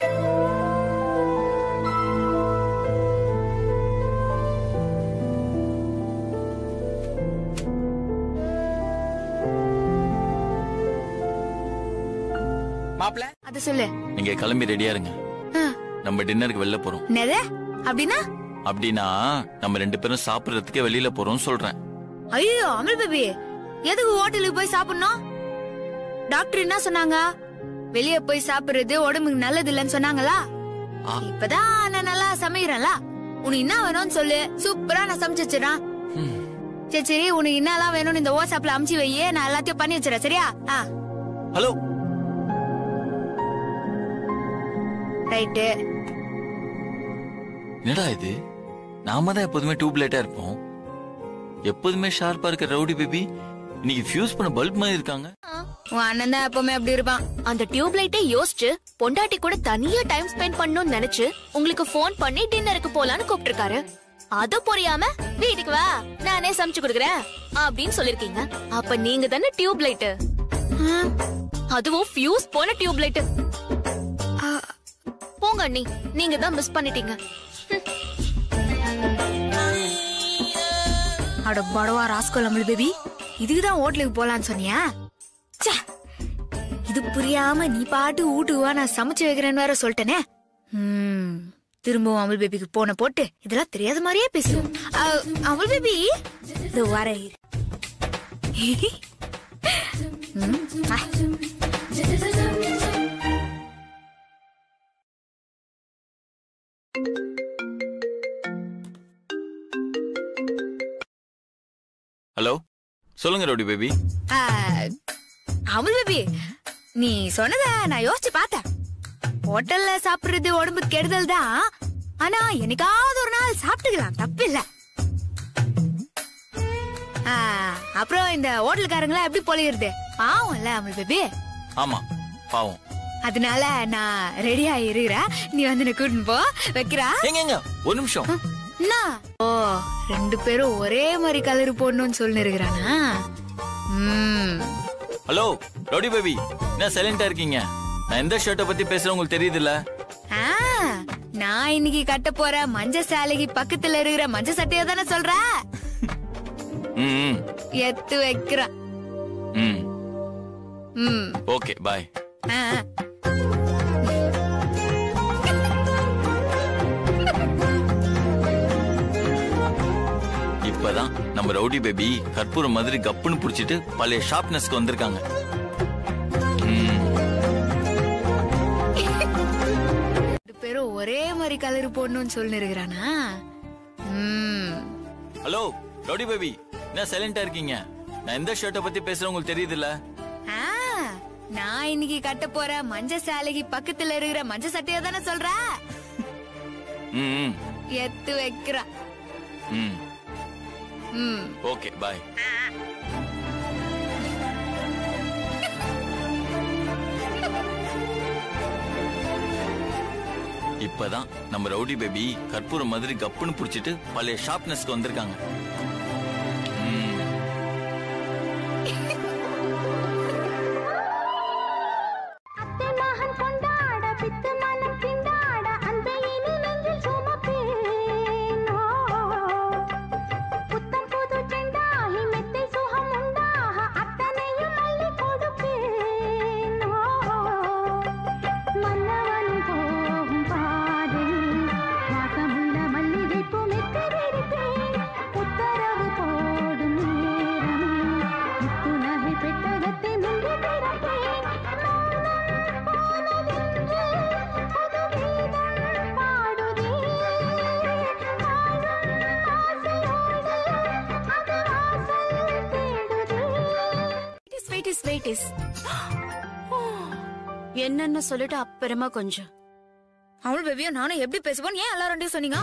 [SPEAKER 9] மாப்ள
[SPEAKER 3] அது சொல்லு
[SPEAKER 4] நீங்க கிளம்பி ரெடியா இருங்க
[SPEAKER 3] ஆ.
[SPEAKER 4] நம்ம டின்னருக்கு வெளில போறோம்
[SPEAKER 3] என்னது அப்படின்னா
[SPEAKER 4] அப்படின்னா நம்ம ரெண்டு பேரும் சாப்பிடுறதுக்கு வெளியில போறோம் சொல்றேன்
[SPEAKER 3] ஐயோ அமல் பேபி எதுக்கு ஹோட்டலுக்கு போய் சாப்பிடணும் டாக்டர் என்ன சொன்னாங்க வெளிய போய் சாப்பிடுறது உடம்புக்கு நல்லது இல்லைன்னு சொன்னாங்களா
[SPEAKER 4] ஆ.
[SPEAKER 3] இப்பதான் நான் நல்லா சமைக்கிறேன்ல உனக்கு என்ன வேணும்னு சொல்லு சூப்பரா நான் சமைச்சு வச்சிடறேன் சரி சரி உனக்கு என்னெல்லாம் வேணும்னு இந்த வாட்ஸ்அப்ல அமுச்சு வையே நான் எல்லாத்தையும் பண்ணி வச்சிடறேன் சரியா ஆ
[SPEAKER 4] ஹலோ
[SPEAKER 3] ரைட்டு
[SPEAKER 4] என்னடா இது நாம தான் எப்போதுமே டியூப் லைட்டா இருப்போம் எப்போதுமே ஷார்ப்பா இருக்க ரவுடி பேபி இன்னைக்கு ஃபியூஸ் பண்ண பல்ப் மாதிரி இருக்காங்க
[SPEAKER 3] உன் அண்ணன் தான் எப்பவுமே அப்படி இருப்பான்
[SPEAKER 8] அந்த டியூப் லைட்டே யோசிச்சு பொண்டாட்டி கூட தனியா டைம் ஸ்பெண்ட் பண்ணணும்னு நினைச்சு உங்களுக்கு ஃபோன் பண்ணி டின்னருக்கு போலான்னு கூப்பிட்டிருக்காரு அது புரியாம வீட்டுக்கு வா நானே சமைச்சு கொடுக்குறேன் அப்படின்னு சொல்லிருக்கீங்க அப்ப நீங்க தானே டியூப் லைட் அதுவும் ஃபியூஸ் போன டியூப் லைட் போங்க அண்ணி நீங்க தான் மிஸ் பண்ணிட்டீங்க
[SPEAKER 3] அட படவா ராஸ்கோல் அமல் பேபி இதுக்குதான் ஹோட்டலுக்கு போலான்னு சொன்னியா ச்சே, இது புரியாம நீ பாட்டு வீட்டுக்கு வா நான் சமைச்சு வைக்கிறேன்னு வேற சொல்லிட்டேனே ம், திரும்பவும் அமல் பேபிக்கு போன போட்டு இதெல்லாம் தெரியாத மாதிரியே பேசுவோம் அ- அமல் பேபி இது வர இரு. ம், ஆ.
[SPEAKER 4] ஹலோ சொல்லுங்க ரவுடி பேபி
[SPEAKER 3] ஆ, அமுல் பேபி நீ சொன்னத நான் யோசிச்சு பார்த்தேன் ஹோட்டல்ல சாப்பிடுறது உடம்பு கெடுதல் தான் ஆனா என்னைக்காவது ஒரு நாள் சாப்பிட்டுக்கலாம் தப்பு இல்ல அப்புறம் இந்த ஹோட்டல்காரங்களா எப்படி பொழியுறது பாவம் இல்ல அமுல் பேபி
[SPEAKER 4] ஆமா பாவம்
[SPEAKER 3] அதனால நான் ரெடியா இருக்கிறேன் நீ வந்து என்ன கூட்டின்னு போ வைக்கிறா
[SPEAKER 4] எங்க எங்க ஒரு நிமிஷம்
[SPEAKER 3] என்ன ஓ ரெண்டு பேரும் ஒரே மாதிரி கலர் போடணும்னு சொல்லி இருக்கிறானா ம்
[SPEAKER 4] ஹலோ ரவுடி பேபி என்ன சைலண்டா இருக்கீங்க நான் எந்த ஷர்ட்டை பத்தி பேசுறேன் உங்களுக்கு தெரியுதுல்ல
[SPEAKER 3] ஆ, நான் இன்னைக்கு கட்ட போற மஞ்ச சேலைக்கு பக்கத்துல இருக்கிற மஞ்ச சட்டையை தானே சொல்ற
[SPEAKER 4] ம் ம்,
[SPEAKER 3] எத்து வைக்கிறா
[SPEAKER 4] ம்
[SPEAKER 3] ம்
[SPEAKER 4] ஓகே பாய்
[SPEAKER 3] ஆ, ஆ.
[SPEAKER 4] இப்பதான் நம்ம ரவுடி பேபி கற்பூரம் மாதிரி கப்புன்னு புடிச்சிட்டு பழைய ஷார்ப்னஸ்க்கு வந்திருக்காங்க ம்,
[SPEAKER 3] ரெண்டு பேரும் ஒரே மாதிரி கலர் போடணும்னு சொல்லி இருக்கிறானா ம்
[SPEAKER 4] ஹலோ ரவுடி பேபி என்ன சைலண்டா இருக்கீங்க நான் எந்த ஷர்ட்டை பத்தி பேசுறேன் உங்களுக்கு தெரியுதுல்ல
[SPEAKER 3] ஆ, நான் இன்னைக்கு கட்ட போற மஞ்ச சேலைக்கு பக்கத்துல இருக்கிற மஞ்ச சட்டையை தானே சொல்ற
[SPEAKER 4] ம் ம்,
[SPEAKER 3] எத்து வைக்கிறா
[SPEAKER 4] ம்
[SPEAKER 3] ம்
[SPEAKER 4] ஓகே பாய் இப்பதான் நம்ம ரவுடி பேபி கற்பூரம் மாதிரி கப்புன்னு புடிச்சிட்டு பழைய ஷார்ப்னஸ்க்கு வந்திருக்காங்க ம்,
[SPEAKER 5] அத்தை மகன் கொண்டாட பித்து மனம் திண்டாட அந்த இனி நெஞ்சில் சுமப்பேன் ஓ. புத்தம் புது செண்டாகி மெத்தை சுகம் உண்டாக அத்தனையும் அள்ளி கொடுப்பேன் ஓ. மன்னவன் போகும் பாதையில் வாசமுள்ள மல்லிகைப்பூ மெத்தை விரிப்பேன். உத்தரவு போடும் நேரமே முத்துநகை பெட்டகத்தை முன்னே திறப்பேன்
[SPEAKER 8] வெயிட்டிஸ் வெயிட்டிஸ் என்னன்னு சொல்லிட்டு அப்புறமா கொஞ்சம்
[SPEAKER 3] அவள் பேபியும் நானும் எப்படி பேசுவோம் ஏன் எல்லாரும் ரெண்டையும் சொன்னீங்க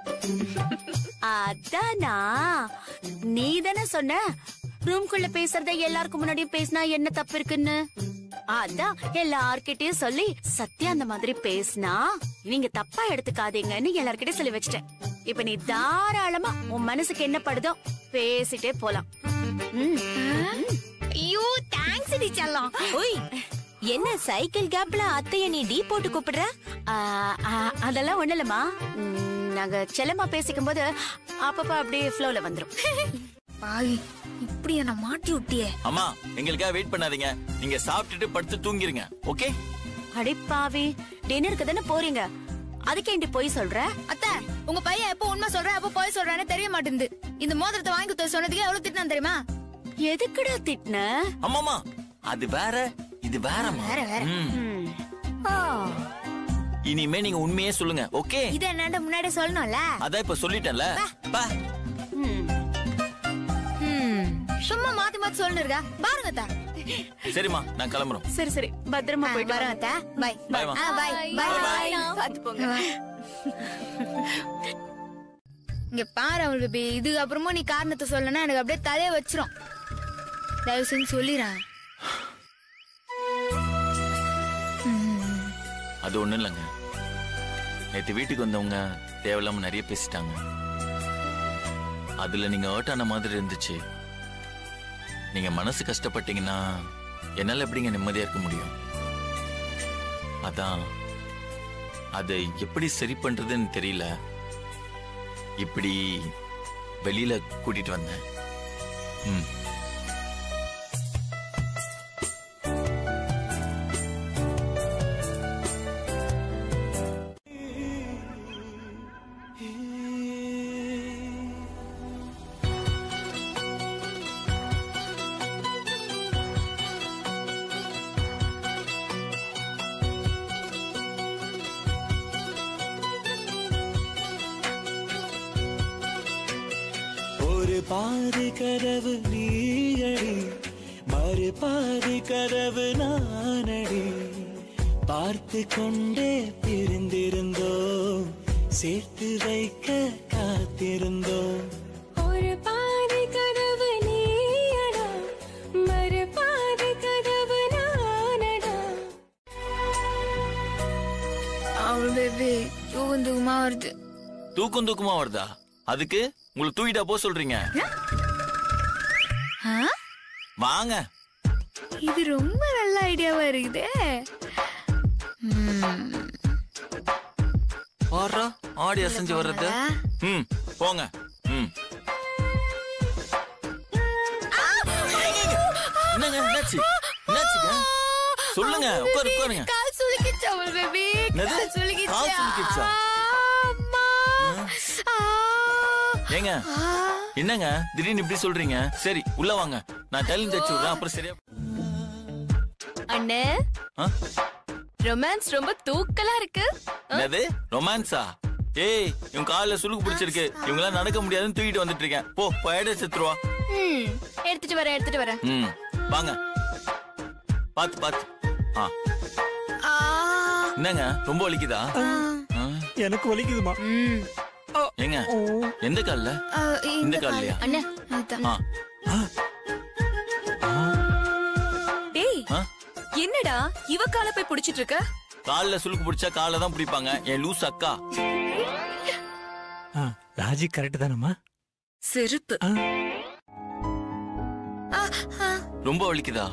[SPEAKER 8] அதானா நீ தானே சொன்ன ரூம்குள்ள பேசுறத எல்லாருக்கும் முன்னாடி பேசினா என்ன தப்பு இருக்குன்னு அதான் எல்லார்கிட்டயும் சொல்லி சத்யா அந்த மாதிரி பேசினா நீங்க தப்பா எடுத்துக்காதீங்கன்னு எல்லார்கிட்டயும் சொல்லி வச்சிட்டேன் இப்ப நீ தாராளமா உன் மனசுக்கு என்ன படுதோ பேசிட்டே போலாம் ம்.
[SPEAKER 3] ஐயோ தேங்க்ஸ் டி செல்லம்
[SPEAKER 1] ஓய் என்ன சைக்கிள் கேப்ல அத்தைய நீ டீ போட்டு கூப்பிடுற
[SPEAKER 8] ஆ, ஆ, அதெல்லாம் ஒண்ணு இல்லம்மா ம், நாங்க செல்லமா பேசிக்கும் போது அப்பப்ப அப்படியே ஃப்ளோல வந்துரும்
[SPEAKER 3] பாய் இப்படி என்ன மாட்டி விட்டியே
[SPEAKER 4] அம்மா எங்களுக்காக வெயிட் பண்ணாதீங்க நீங்க சாப்பிட்டுட்டு படுத்து தூங்கிருங்க ஓகே
[SPEAKER 8] அடிப்பாவி டின்னருக்கு தானே போறீங்க அதுக்கேண்டி போய் சொல்ற
[SPEAKER 3] அத்தை உங்க பையன் எப்போ உண்மை சொல்ற எப்போ போய் சொல்றானே தெரிய மாட்டேங்குது இந்த மோதிரத்தை வாங்கி கொடுத்த சொன்னதுக்கு எவ்வளவு திட்டினா தெரியுமா
[SPEAKER 8] எதுக்குடா திட்டின
[SPEAKER 4] அம்மாமா அது வேற இது வேறம்மா
[SPEAKER 3] வேற வேற
[SPEAKER 4] ம்.
[SPEAKER 3] ஓ
[SPEAKER 4] இனிமே நீங்க உண்மையே சொல்லுங்க ஓகே
[SPEAKER 3] இத என்னண்ட முன்னாடி சொல்லணும்ல
[SPEAKER 4] அதான் இப்ப சொல்லிட்டேன்ல பா
[SPEAKER 3] ம். சும்மா மாத்தி மாத்தி சொல்லுங்க இருக்கா பாருங்க அத்தா
[SPEAKER 4] சரிம்மா நான் கிளம்புறோம்
[SPEAKER 8] சரி சரி பத்திரமா போயிட்டு
[SPEAKER 3] வரேன் அத்தா பை
[SPEAKER 4] Bye, மா.
[SPEAKER 3] பை பை பை
[SPEAKER 8] பாத்து போங்க
[SPEAKER 3] இங்க பாரு அவள் பேபி இது அப்புறமா நீ காரணத்தை சொல்லனா எனக்கு அப்படியே தலைய வச்சிரும் தயவு செஞ்சு சொல்லிடுறேன்
[SPEAKER 4] அது ஒண்ணும் இல்லைங்க நேத்து வீட்டுக்கு வந்தவங்க தேவையில்லாம நிறைய பேசிட்டாங்க அதுல நீங்க ஹர்ட் ஆன மாதிரி இருந்துச்சு நீங்க மனசு கஷ்டப்பட்டீங்கன்னா என்னால எப்படிங்க நிம்மதியா இருக்க முடியும் அதான் அதை எப்படி சரி பண்றதுன்னு தெரியல இப்படி வெளியில கூட்டிட்டு வந்தேன் ம்
[SPEAKER 15] ஒரு பாதி கதவு நீயடி மறு பாதி கதவு நானடி பார்த்து கொண்டே பிரிந்திருந்தோம் சேர்த்து வைக்க காத்திருந்தோம்
[SPEAKER 5] ஒரு பாதி கதவு நீயடா மறு பாதி கதவு நானடா
[SPEAKER 3] அவள் பேபி தூக்கம் தூக்கமா வருது
[SPEAKER 4] தூக்கம் தூக்கமா வருதா அதுக்கு உங்களுக்கு தூக்கிட்டா போ சொல்றீங்க
[SPEAKER 3] ஆ?
[SPEAKER 4] வாங்க
[SPEAKER 3] இது ரொம்ப நல்ல ஐடியாவா இருக்குதே ம்.
[SPEAKER 4] பாடுறா ஆடி அசைஞ்சு வர்றது ம் போங்க ம் என்னங்க என்னாச்சு என்னாச்சுங்க சொல்லுங்க உட்காரு உட்காருங்க
[SPEAKER 3] கால் சுளுக்கிச்சு அவள் பேபி
[SPEAKER 4] என்னது?
[SPEAKER 3] கால் சுளுக்கிச்சு
[SPEAKER 4] கால் சுளுக்கிடுச்சா?
[SPEAKER 3] அம்மா. ஆ.
[SPEAKER 4] ஏங்க என்னங்க திடீர்னு இப்படி சொல்றீங்க சரி உள்ள வாங்க நான் டைலிங் தச்சு விடுறேன் அப்புறம் சரியா
[SPEAKER 8] அண்ணே
[SPEAKER 4] ஆ?
[SPEAKER 8] ரொமான்ஸ் ரொம்ப தூக்கலா இருக்கு
[SPEAKER 4] என்னது ரொமான்ஸா ஏய் இவன் காலில் சுளுக்கு பிடிச்சிருக்கு இவங்களாம் நடக்க முடியாதுன்னு தூக்கிட்டு வந்துட்டு இருக்கேன் போ போயிட செத்துருவா
[SPEAKER 8] ம் எடுத்துட்டு வரேன் எடுத்துட்டு வரேன்
[SPEAKER 4] ம் வாங்க பாத்து பாத்து ஆ என்னங்க ரொம்ப வலிக்குதா ஆ.
[SPEAKER 7] எனக்கு வலிக்குதுமா
[SPEAKER 4] ஏங்க எந்த கால்ல
[SPEAKER 3] ஆ,
[SPEAKER 4] இந்த கால்லையா
[SPEAKER 8] அண்ணே
[SPEAKER 3] அதான்.
[SPEAKER 4] ஆ
[SPEAKER 1] டேய்
[SPEAKER 4] ஆ?
[SPEAKER 1] என்னடா இவ கால போய் புடிச்சிட்டு இருக்க
[SPEAKER 4] கால்ல சுளுக்கு பிடிச்சா காலை தான் பிடிப்பாங்க என் லூஸ் அக்கா
[SPEAKER 7] லாஜிக் கரெக்ட் தானம்மா
[SPEAKER 1] செருப்பு
[SPEAKER 4] ரொம்ப வலிக்குதா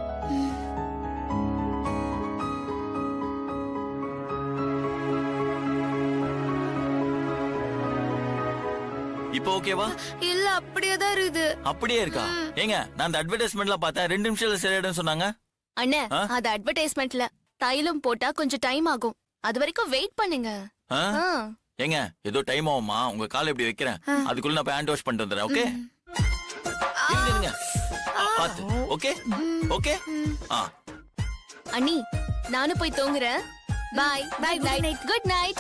[SPEAKER 4] இப்போ ஓகேவா
[SPEAKER 3] இல்ல அப்படியே தான் இருக்குது
[SPEAKER 4] அப்படியே இருக்கா ஏங்க நான் அந்த அட்வர்டைஸ்மெண்ட்ல பார்த்தேன் ரெண்டு நிமிஷத்துல சரியாயிடும் சொன்னாங்க
[SPEAKER 8] அண்ணே
[SPEAKER 4] ஆ?
[SPEAKER 8] அது அட்வர்டைஸ்மெண்ட்ல தைலம் போட்டா கொஞ்சம் டைம் ஆகும் அது வரைக்கும் வெயிட் பண்ணுங்க
[SPEAKER 4] ஆ?
[SPEAKER 8] ஆ.
[SPEAKER 4] ஏங்க ஏதோ டைம் ஆகுமா உங்க காலை இப்படி வைக்கிறேன் அதுக்குள்ள நான் போய் ஹேண்ட் வாஷ் பண்ணிட்டு வந்துடுறேன் ஓகே இருங்க இருங்க பாத்து ஓகே ஓகே ஆ
[SPEAKER 8] அண்ணி நானும் போய் தூங்குறேன் bye bye night good night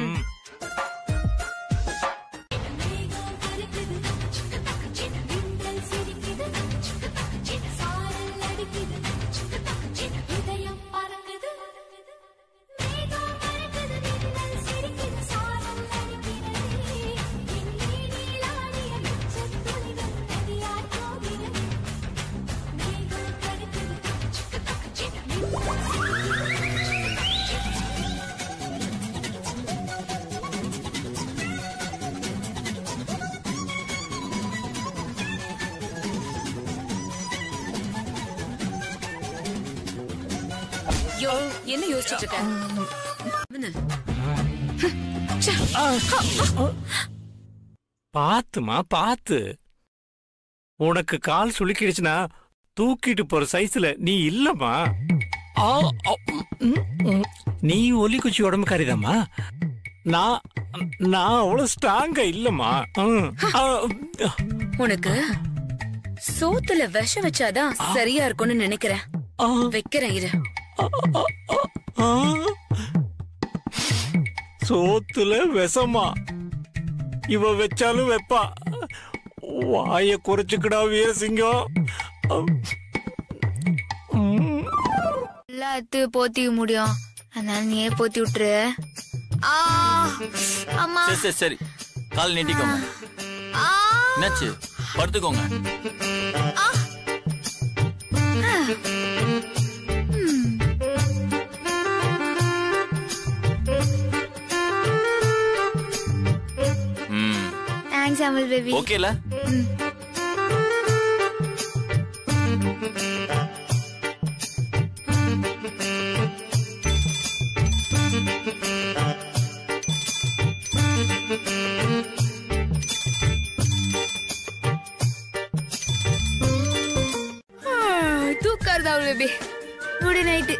[SPEAKER 1] யோ என்ன யோசிச்சுட்டு இருக்க
[SPEAKER 7] பாத்துமா பாத்து உனக்கு கால் சுளுக்கிடுச்சுன்னா தூக்கிட்டு போற சைஸ்ல நீ இல்லம்மா ஆ, ஆ, ம், ம். நீ ஒலி குச்சி உடம்புக்காரிதாம்மா நான் நான் அவ்வளவு ஸ்ட்ராங்கா இல்லம்மா ம். ஆ,
[SPEAKER 1] உனக்கு சோத்துல விஷம் வச்சாதான் சரியா இருக்கும்னு நினைக்கிறேன் வைக்கிறேன் இரு
[SPEAKER 7] ஆ. சோத்துல விஷமா இவ வச்சாலும் வைப்பா வாய குறைச்சுக்கடா வீரசிங்கம்
[SPEAKER 3] எல்லாத்தையும் போத்திக்க முடியும் அதனால நீயே போத்தி விட்டுரு ஆ அம்மா
[SPEAKER 4] சரி சரி சரி கால் நீட்டிக்கோங்க
[SPEAKER 3] ஆ
[SPEAKER 4] என்னாச்சு படுத்துக்கோங்க ம்
[SPEAKER 3] தேங்க்ஸ் அமல் பேபி
[SPEAKER 4] ஓகேல
[SPEAKER 3] தூக்காருதா பேபி குட் நைட்டு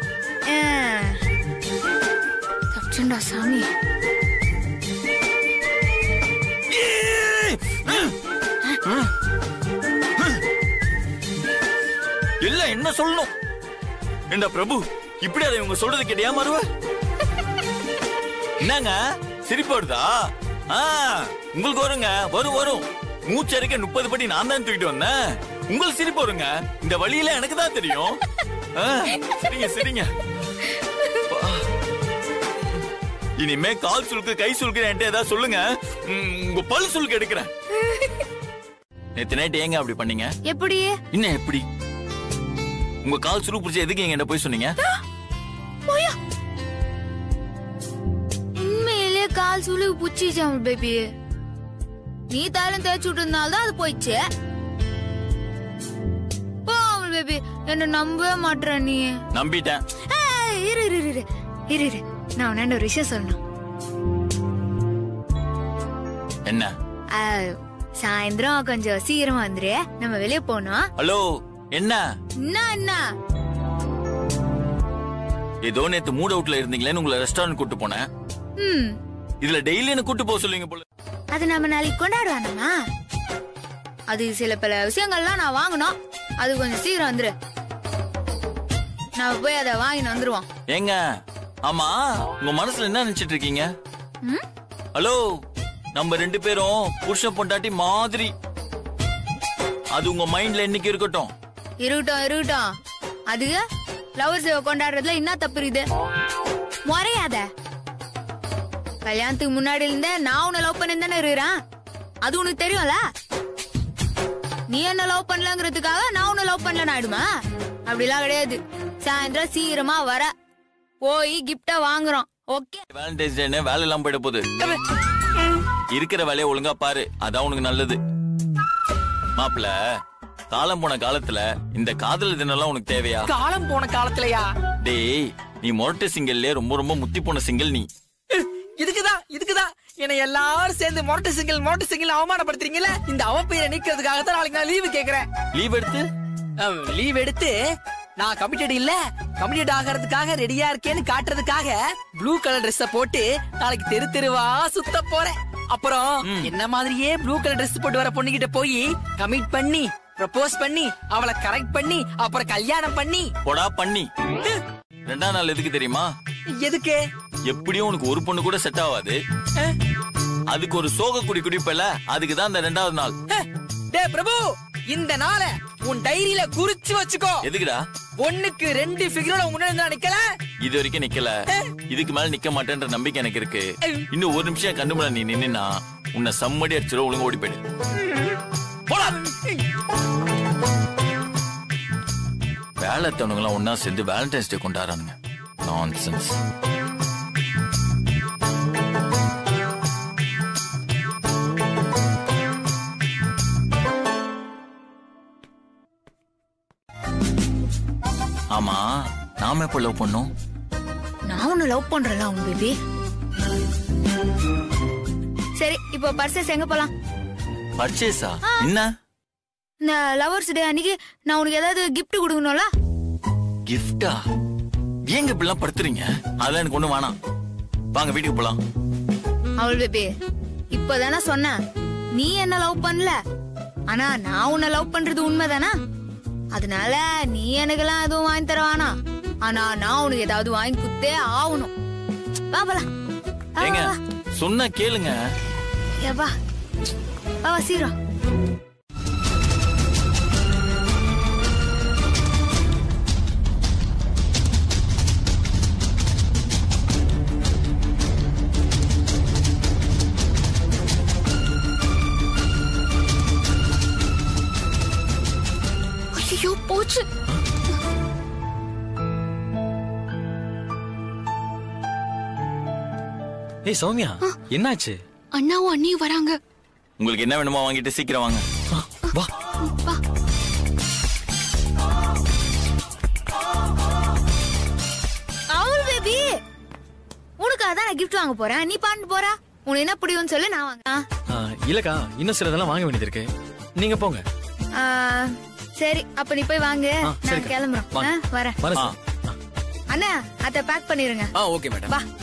[SPEAKER 3] தப்பிச்சுண்டா சாமி
[SPEAKER 4] இல்ல என்ன சொல்லணும் என்ன பிரபு இப்படி அதை இவங்க சொல்றது கேட்டு ஏமாறுவ என்னங்க சிரிப்பு வருதா ஆ, உங்களுக்கு வருங்க வரும் வரும் மூச்சரிக்க முப்பது படி நான் தான் தூக்கிட்டு வந்தேன் உங்களுக்கு சிரிப்பு வருங்க இந்த வழியில எனக்கு தான் தெரியும் ஆ, சரிங்க சரிங்க இனிமே கால் சுழுக்கு கை சுழுக்கு என்கிட்ட ஏதாவது சொல்லுங்க ம், உங்க பல் சுழுக்கு எடுக்கிறேன் நேத்து நைட் ஏங்க அப்படி பண்ணீங்க
[SPEAKER 3] எப்படி
[SPEAKER 4] என்ன எப்படி உங்க கால் சுருக்கு பிடிச்ச எதுக்கு எங்க என்ன போய் சொன்னீங்க
[SPEAKER 3] போயா உண்மையிலே கால் சுழு புச்சிச்சு அமல் பேபி நீ தாலும் தேய்ச்சி விட்டதுனால தான் அது போயிடுச்சு போ அமல் பேபி என்ன நம்பவே மாட்ற நீ
[SPEAKER 4] நம்பிட்டேன்
[SPEAKER 3] ஏய், இரு இரு இரு, இரு இரு இரு நான் உன்ன ஒரு விஷயம் சொல்லணும்
[SPEAKER 4] என்ன
[SPEAKER 3] ஆ, சாயந்தரம் கொஞ்சம் சீக்கிரமா வந்துரு நம்ம வெளியே போனோம்
[SPEAKER 4] ஹலோ என்ன
[SPEAKER 3] என்ன என்ன
[SPEAKER 4] ஏதோ நேத்து மூட் அவுட்ல இருந்தீங்களேன்னு உங்களை ரெஸ்டாரண்ட் கூட்டு போனேன்
[SPEAKER 3] ம்
[SPEAKER 4] இதுல டெய்லி என்ன கூட்டு போக சொல்லுவீங்க போல
[SPEAKER 3] அது நம்ம நாளைக்கு கொண்டாடுவானம்மா அது சில பல விஷயங்கள்லாம் நான் வாங்கணும் அது கொஞ்சம் சீக்கிரம் வந்துரு நான் போய் அதை வாங்கிட்டு வந்துருவோம்
[SPEAKER 4] ஏங்க ஆமா உங்க மனசுல என்ன நினைச்சிட்டு இருக்கீங்க
[SPEAKER 3] ம்?
[SPEAKER 4] ஹலோ நம்ம ரெண்டு பேரும் புருஷன் பொண்டாட்டி மாதிரி அது உங்க மைண்ட்ல என்னைக்கு இருக்கட்டும்
[SPEAKER 3] இருக்கட்டும் இருக்கட்டும் அதுக்கு லவர்ஸ் கொண்டாடுறதுல என்ன தப்பு இருக்குது முறையாத கல்யாணத்துக்கு முன்னாடி இருந்தே நான் உன்னை லவ் பண்ணி தானே இருக்கிறேன் அது உனக்கு தெரியும்ல நீ என்ன லவ் பண்ணலங்கிறதுக்காக நான் உன்னை லவ் பண்ணலன்னு ஆயிடுமா அப்படிலாம் கிடையாது சாயந்தரம் சீக்கிரமா வர போய் கிஃப்ட வாங்குறோம் ஓகே
[SPEAKER 4] வேலண்டைன்ஸ் டேன்னு வேலை எல்லாம் போயிட போகுது இருக்கிற வேலையை ஒழுங்கா பாரு அதான் உனக்கு நல்லது மாப்பிள காலம் போன காலத்துல இந்த காதல் தினம்லாம் உனக்கு தேவையா
[SPEAKER 9] காலம் போன காலத்துலயா
[SPEAKER 4] டேய் நீ மொரட்டு சிங்கல்லே ரொம்ப ரொம்ப முத்தி போன சிங்கிள் நீ
[SPEAKER 9] இதுக்குதான் இதுக்குதான் என்னை எல்லாரும் சேர்ந்து மொரட்டு சிங்கிள் மொரட்டு சிங்கிள் அவமானப்படுத்துறீங்கல்ல இந்த அவப்பெயரை நீக்கிறதுக்காக தான் நாளைக்கு நான் லீவு கேக்குறேன்
[SPEAKER 4] லீவ் எடுத்து
[SPEAKER 9] லீவ் எடுத்து நான் கமிட்டட் இல்ல கமிட்டட் ஆகிறதுக்காக ரெடியா இருக்கேன்னு காட்டுறதுக்காக ப்ளூ கலர் Dress போட்டு நாளைக்கு தெரு தெருவா சுத்த போறேன் அப்புறம் என்ன மாதிரியே ப்ளூ கலர் Dress போட்டு வர பொண்ணுகிட்ட போய் கமிட் பண்ணி ப்ரப்போஸ் பண்ணி அவளை கரெக்ட் பண்ணி அப்புறம் கல்யாணம் பண்ணி
[SPEAKER 4] போடா பண்ணி ரெண்டாம் நாள் எதுக்கு தெரியுமா
[SPEAKER 9] எதுக்கு
[SPEAKER 4] எப்படியும் உனக்கு ஒரு பொண்ணு கூட செட் ஆகாது அதுக்கு ஒரு சோக குடி குடிப்பல அதுக்கு தான் இந்த ரெண்டாவது நாள்
[SPEAKER 9] டே பிரபு இந்த நாளை உன் டைரியில குறிச்சு வச்சுக்கோ
[SPEAKER 4] எதுக்குடா
[SPEAKER 9] ஒண்ணுக்கு ரெண்டு ஃபிகரோட முன்னாடி நான் நிக்கல
[SPEAKER 4] இது வரைக்கும் நிக்கல இதுக்கு மேல நிக்க மாட்டேன்ற நம்பிக்கை எனக்கு இருக்கு இன்னும் ஒரு நிமிஷம் கண்டு முன்னாடி நீ நின்னா உன்னை சம்மடி அடிச்சிடும் ஒழுங்கா ஓடி போயிடு போடா. வேலைத்தவனுங்க எல்லாம் ஒன்னா சேர்ந்து வேலண்டைன்ஸ் டே கொண்டாடுறானுங்க நான்சென்ஸ் ஆமா நாம எப்ப லவ் பண்ணோம்
[SPEAKER 3] நான் உன்னை லவ் பண்றேன்ல உன் பேபி சரி இப்போ பர்சஸ் எங்க போலாம்
[SPEAKER 4] பர்ச்சேஸா என்ன
[SPEAKER 3] இந்த லவர்ஸ் டே அன்னைக்கு நான் உனக்கு ஏதாவது gift கொடுக்கணும்ல
[SPEAKER 4] கிஃப்டா ஏங்க இப்படிலாம் படுத்துறீங்க அதெல்லாம் எனக்கு ஒண்ணு வேணாம் வாங்க வீட்டுக்கு போலாம்
[SPEAKER 3] அவள் பேபி இப்பதானே சொன்னேன் நீ என்ன லவ் பண்ணல ஆனா நான் உன்னை லவ் பண்றது உண்மைதானா அதனால நீ எனக்கெல்லாம் எதுவும் வாங்கி தர வேணாம் ஆனா நான் உனக்கு ஏதாவது வாங்கி குத்தே ஆகணும் வா போலாம் வா,
[SPEAKER 4] ஏங்க
[SPEAKER 3] வா, வா.
[SPEAKER 4] சொன்னா கேளுங்க
[SPEAKER 3] ஏ, வா வா வா சீக்கிரம்
[SPEAKER 16] ஏய் சௌமியா என்னாச்சு
[SPEAKER 12] அண்ணாவும் அண்ணியும் வராங்க
[SPEAKER 4] உங்களுக்கு என்ன வேணுமோ வாங்கிட்டு சீக்கிரம் வாங்க
[SPEAKER 16] வா
[SPEAKER 3] அவள் பேபி உனக்காக தான் நான் gift வாங்க போறேன் நீ பாட்டு போறா உனக்கு என்ன பிடிக்கும்னு சொல்லு நான் வாங்க ஆ.
[SPEAKER 16] ஆ, இல்லக்கா இன்னும் சிலதெல்லாம் வாங்க வேண்டியது இருக்கு நீங்க போங்க
[SPEAKER 3] ஆ, சரி அப்ப நீ போய் வாங்க
[SPEAKER 16] ஆ,
[SPEAKER 3] நான்
[SPEAKER 16] சரிக்கா.
[SPEAKER 3] கிளம்புறோம்
[SPEAKER 16] வாங்க.
[SPEAKER 3] ஆ, வரேன்
[SPEAKER 16] வரேன் சார்.
[SPEAKER 3] அண்ணா அத பேக் பண்ணிருங்க
[SPEAKER 16] ஆ ஓகே மேடம்
[SPEAKER 3] வா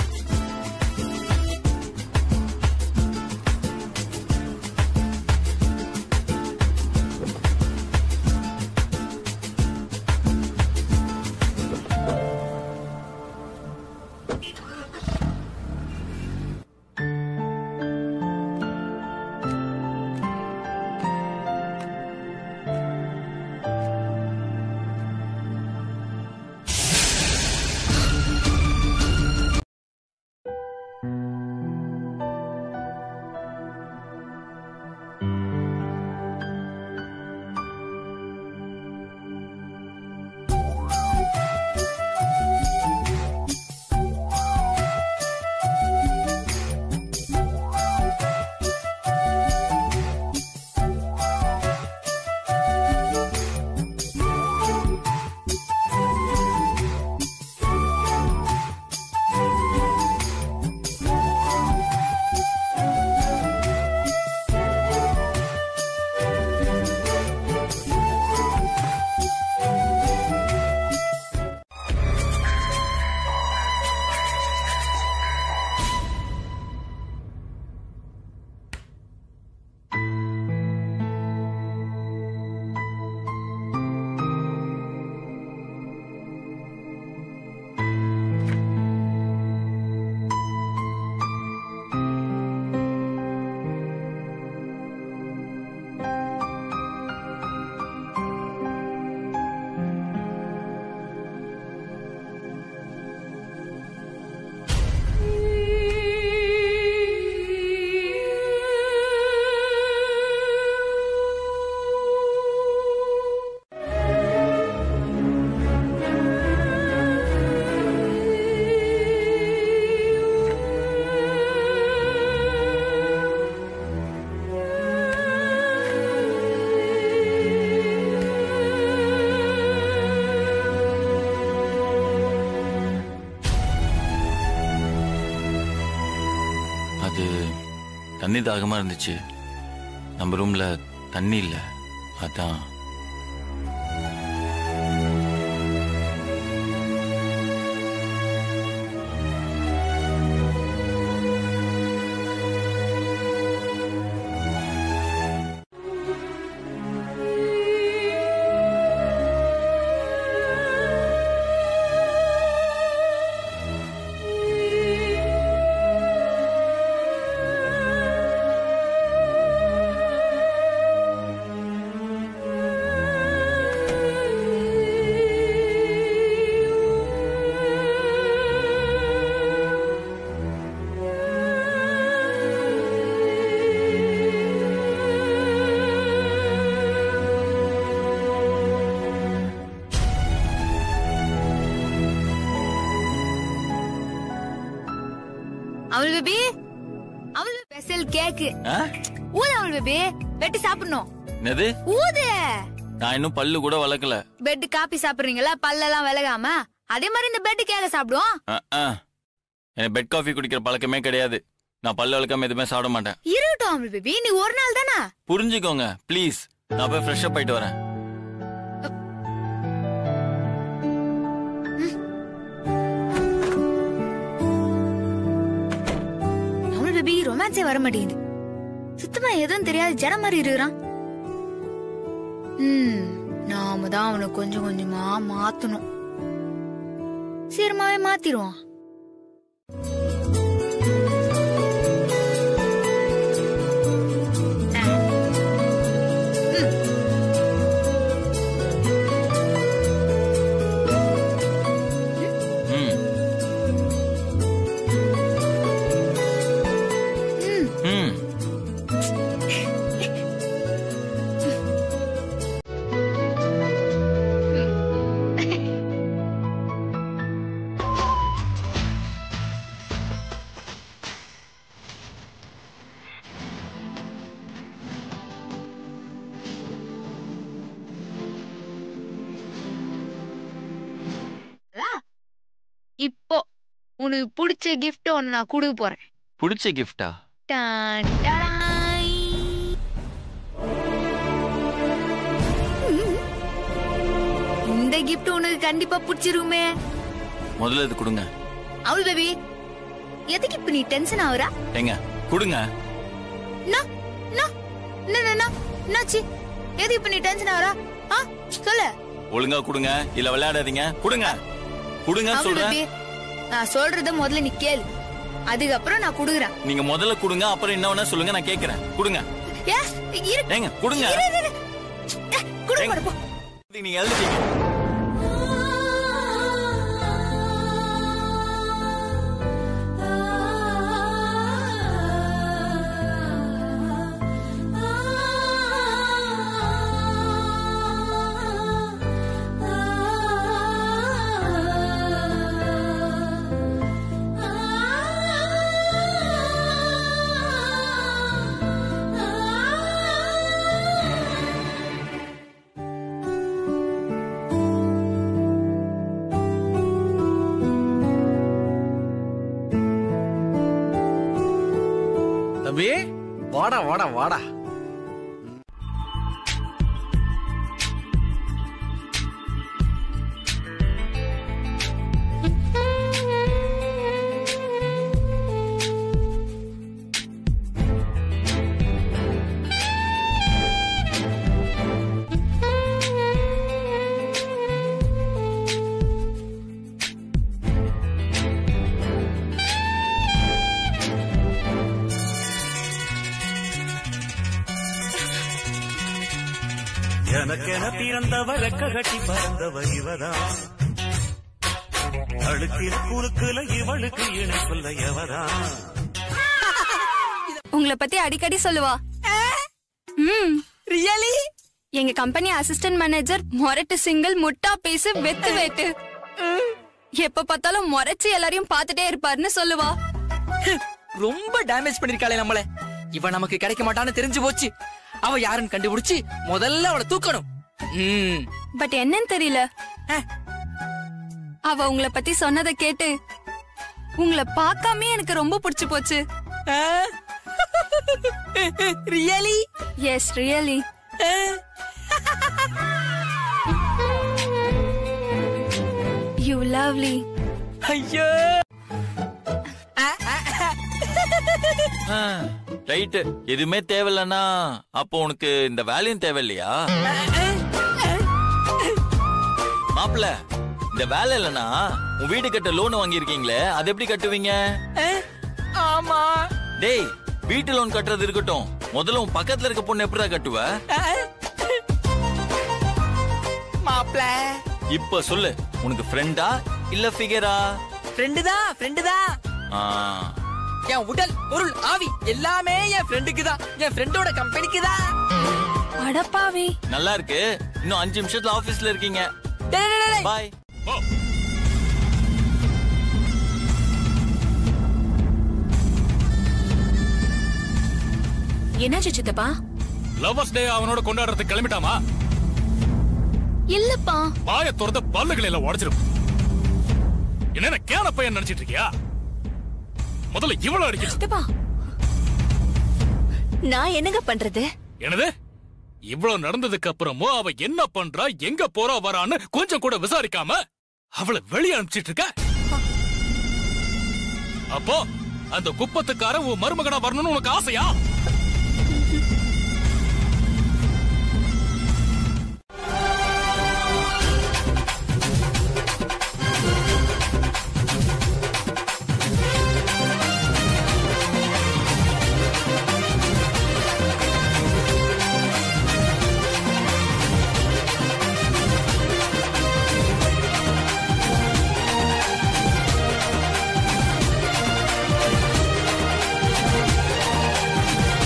[SPEAKER 4] அது தண்ணி தாகமா இருந்துச்சு நம்ம ரூம்ல தண்ணி இல்ல அதான்
[SPEAKER 3] அவள் பேபி அவள் ஸ்பெஷல் கேக்கு
[SPEAKER 4] ஆ?
[SPEAKER 3] ஊது அவள் பேபி வெட்டி சாப்பிடணும்
[SPEAKER 4] என்னது
[SPEAKER 3] ஊது
[SPEAKER 4] நான் இன்னும் பல்லு கூட வளர்க்கல
[SPEAKER 3] பெட் காப்பி சாப்பிடுறீங்களா பல்லெல்லாம் விலகாம அதே மாதிரி இந்த பெட் கேக்க சாப்பிடுவோம்
[SPEAKER 4] அஹ், அஹ். எனக்கு பெட் காஃபி குடிக்கிற பழக்கமே கிடையாது நான் பல்லு வளர்க்காம எதுவுமே சாப்பிட மாட்டேன்
[SPEAKER 3] இருக்கட்டும் அவள் பேபி நீ ஒரு நாள் தானே
[SPEAKER 4] புரிஞ்சுக்கோங்க ப்ளீஸ் நான் போய் ஃப்ரெஷ் அப் ஆயிட்டு வரேன்
[SPEAKER 3] அவள் பேபி ரொமான்ஸே வர மாட்டேங்குது சுத்தமா எதுவும் தெரியாது ஜன மாதிரி இருக்கிறான் ம் நாம தான் அவனை கொஞ்சம் கொஞ்சமா மாத்தணும் சீரமாவே மாத்திருவான்
[SPEAKER 4] ம் ம்
[SPEAKER 3] உனக்கு பிடிச்ச கிஃப்ட் ஒன்னு நான் கொடுக்க போறேன்
[SPEAKER 4] பிடிச்ச கிஃப்டா
[SPEAKER 3] டான், டடாய். இந்த கிஃப்ட் உனக்கு கண்டிப்பா பிடிச்சிருக்குமே
[SPEAKER 4] முதல்ல இது கொடுங்க
[SPEAKER 3] அவள் பேபி எதுக்கு இப்ப நீ டென்ஷன் ஆகுறா
[SPEAKER 4] ஏங்க கொடுங்க
[SPEAKER 3] நா நா நா நா, நா என்னாச்சு எது இப்ப நீ டென்ஷன் ஆகுறா ஆ சொல்லு
[SPEAKER 4] ஒழுங்கா கொடுங்க இல்ல விளையாடாதீங்க கொடுங்க கொடுங்கன்னு
[SPEAKER 3] அவள்
[SPEAKER 4] சொல்றேன்
[SPEAKER 3] பேபி நான் சொல்றத முதல்ல நீ கேளு அதுக்கப்புறம் நான் குடுக்குறேன்
[SPEAKER 4] நீங்க முதல்ல கொடுங்க அப்புறம் என்ன வேணா சொல்லுங்க நான் கேக்குறேன் கொடுங்க
[SPEAKER 3] ஏ இரு
[SPEAKER 4] ஏங்க கொடுங்க
[SPEAKER 3] இரு, இரு, இரு. ஏ, குடுக்க மாட்டேன், போ.
[SPEAKER 4] நீங்க எழுதிட்டீங்க
[SPEAKER 6] தம்பி வாடா வாடா வாடா
[SPEAKER 15] எனக்கென பிறந்தவ ரெக்க கட்டி பறந்தவ இவதான் அழுக்கிற குறுக்குல இவளுக்கு இணை சொல்ல எவதான்
[SPEAKER 17] உங்களை பத்தி அடிக்கடி சொல்லுவா ம்
[SPEAKER 9] ரியலி
[SPEAKER 17] எங்க கம்பெனி அசிஸ்டன்ட் மேனேஜர் மொரட்டு சிங்கிள் முட்டா பேசு வெத்து வேட்டு எப்ப பார்த்தாலும் முறைச்சு எல்லாரையும் பார்த்துட்டே இருப்பாருன்னு சொல்லுவா
[SPEAKER 9] ரொம்ப டேமேஜ் பண்ணிருக்காளே நம்மள இவ நமக்கு கிடைக்க மாட்டான்னு தெரிஞ்சு போச்சு அவ யாருன்னு கண்டுபிடிச்சு முதல்ல அவளை தூக்கணும் ம்
[SPEAKER 17] பட் என்னன்னு தெரியல அவ உங்களை பத்தி சொன்னதை கேட்டு உங்களை பார்க்காமயே எனக்கு ரொம்ப பிடிச்சு போச்சு
[SPEAKER 9] really
[SPEAKER 17] yes really you lovely
[SPEAKER 9] ஐயோ
[SPEAKER 4] ரைட்டு எதுவுமே தேவையில்லன்னா அப்போ உனக்கு இந்த வேலையும் தேவையில்லையா மாப்பிள இந்த வேலை இல்லனா உன் வீடு கட்ட லோன் வாங்கியிருக்கீங்களே அது எப்படி கட்டுவீங்க
[SPEAKER 9] ஆமா
[SPEAKER 4] டேய் வீட்டு லோன் கட்டுறது இருக்கட்டும் முதல்ல உன் பக்கத்துல இருக்க பொண்ணு எப்படிடா கட்டுவ
[SPEAKER 9] மாப்ள
[SPEAKER 4] இப்ப சொல்லு உனக்கு ஃப்ரெண்டா இல்ல ஃபிகரா
[SPEAKER 9] ஃப்ரெண்டு தான் ஃப்ரெண்டு தான் என் உடல் பொருள் ஆவி எல்லாமே என் ஃப்ரெண்டுக்கு தான் என் ஃப்ரெண்டோட கம்பெனிக்கு தான்
[SPEAKER 17] அடப்பாவி
[SPEAKER 4] நல்லா இருக்கு இன்னும் அஞ்சு நிமிஷத்துல ஆபீஸ்ல இருக்கீங்க பாய்
[SPEAKER 1] என்னாச்சு சித்தப்பா
[SPEAKER 2] லவர்ஸ் டே அவனோட கொண்டாடுறதுக்கு கிளம்பிட்டாமா
[SPEAKER 3] இல்லப்பா
[SPEAKER 2] வாய திறந்த பல்லுகளை எல்லாம் உடைச்சிரும் என்ன கேன பையன் நினைச்சிட்டு இருக்கியா முதல்ல இவ்வளவு அடிக்க
[SPEAKER 1] சித்தப்பா நான் என்னங்க பண்றது
[SPEAKER 2] என்னது இவ்வளவு நடந்ததுக்கு அப்புறமும் அவ என்ன பண்றா எங்க போறா வரான்னு கொஞ்சம் கூட விசாரிக்காம அவளை வெளியே அனுப்பிச்சிட்டு இருக்க அப்போ அந்த குப்பத்துக்கார உன் மருமகனா வரணும்னு உனக்கு ஆசையா
[SPEAKER 15] ஆ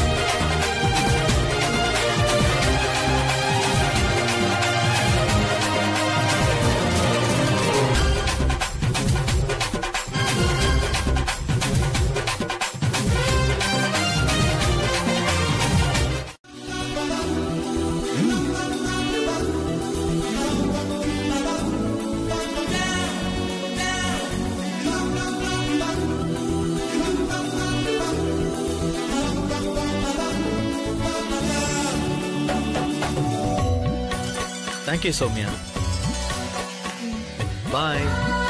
[SPEAKER 16] ஓகே சௌமியா பாய்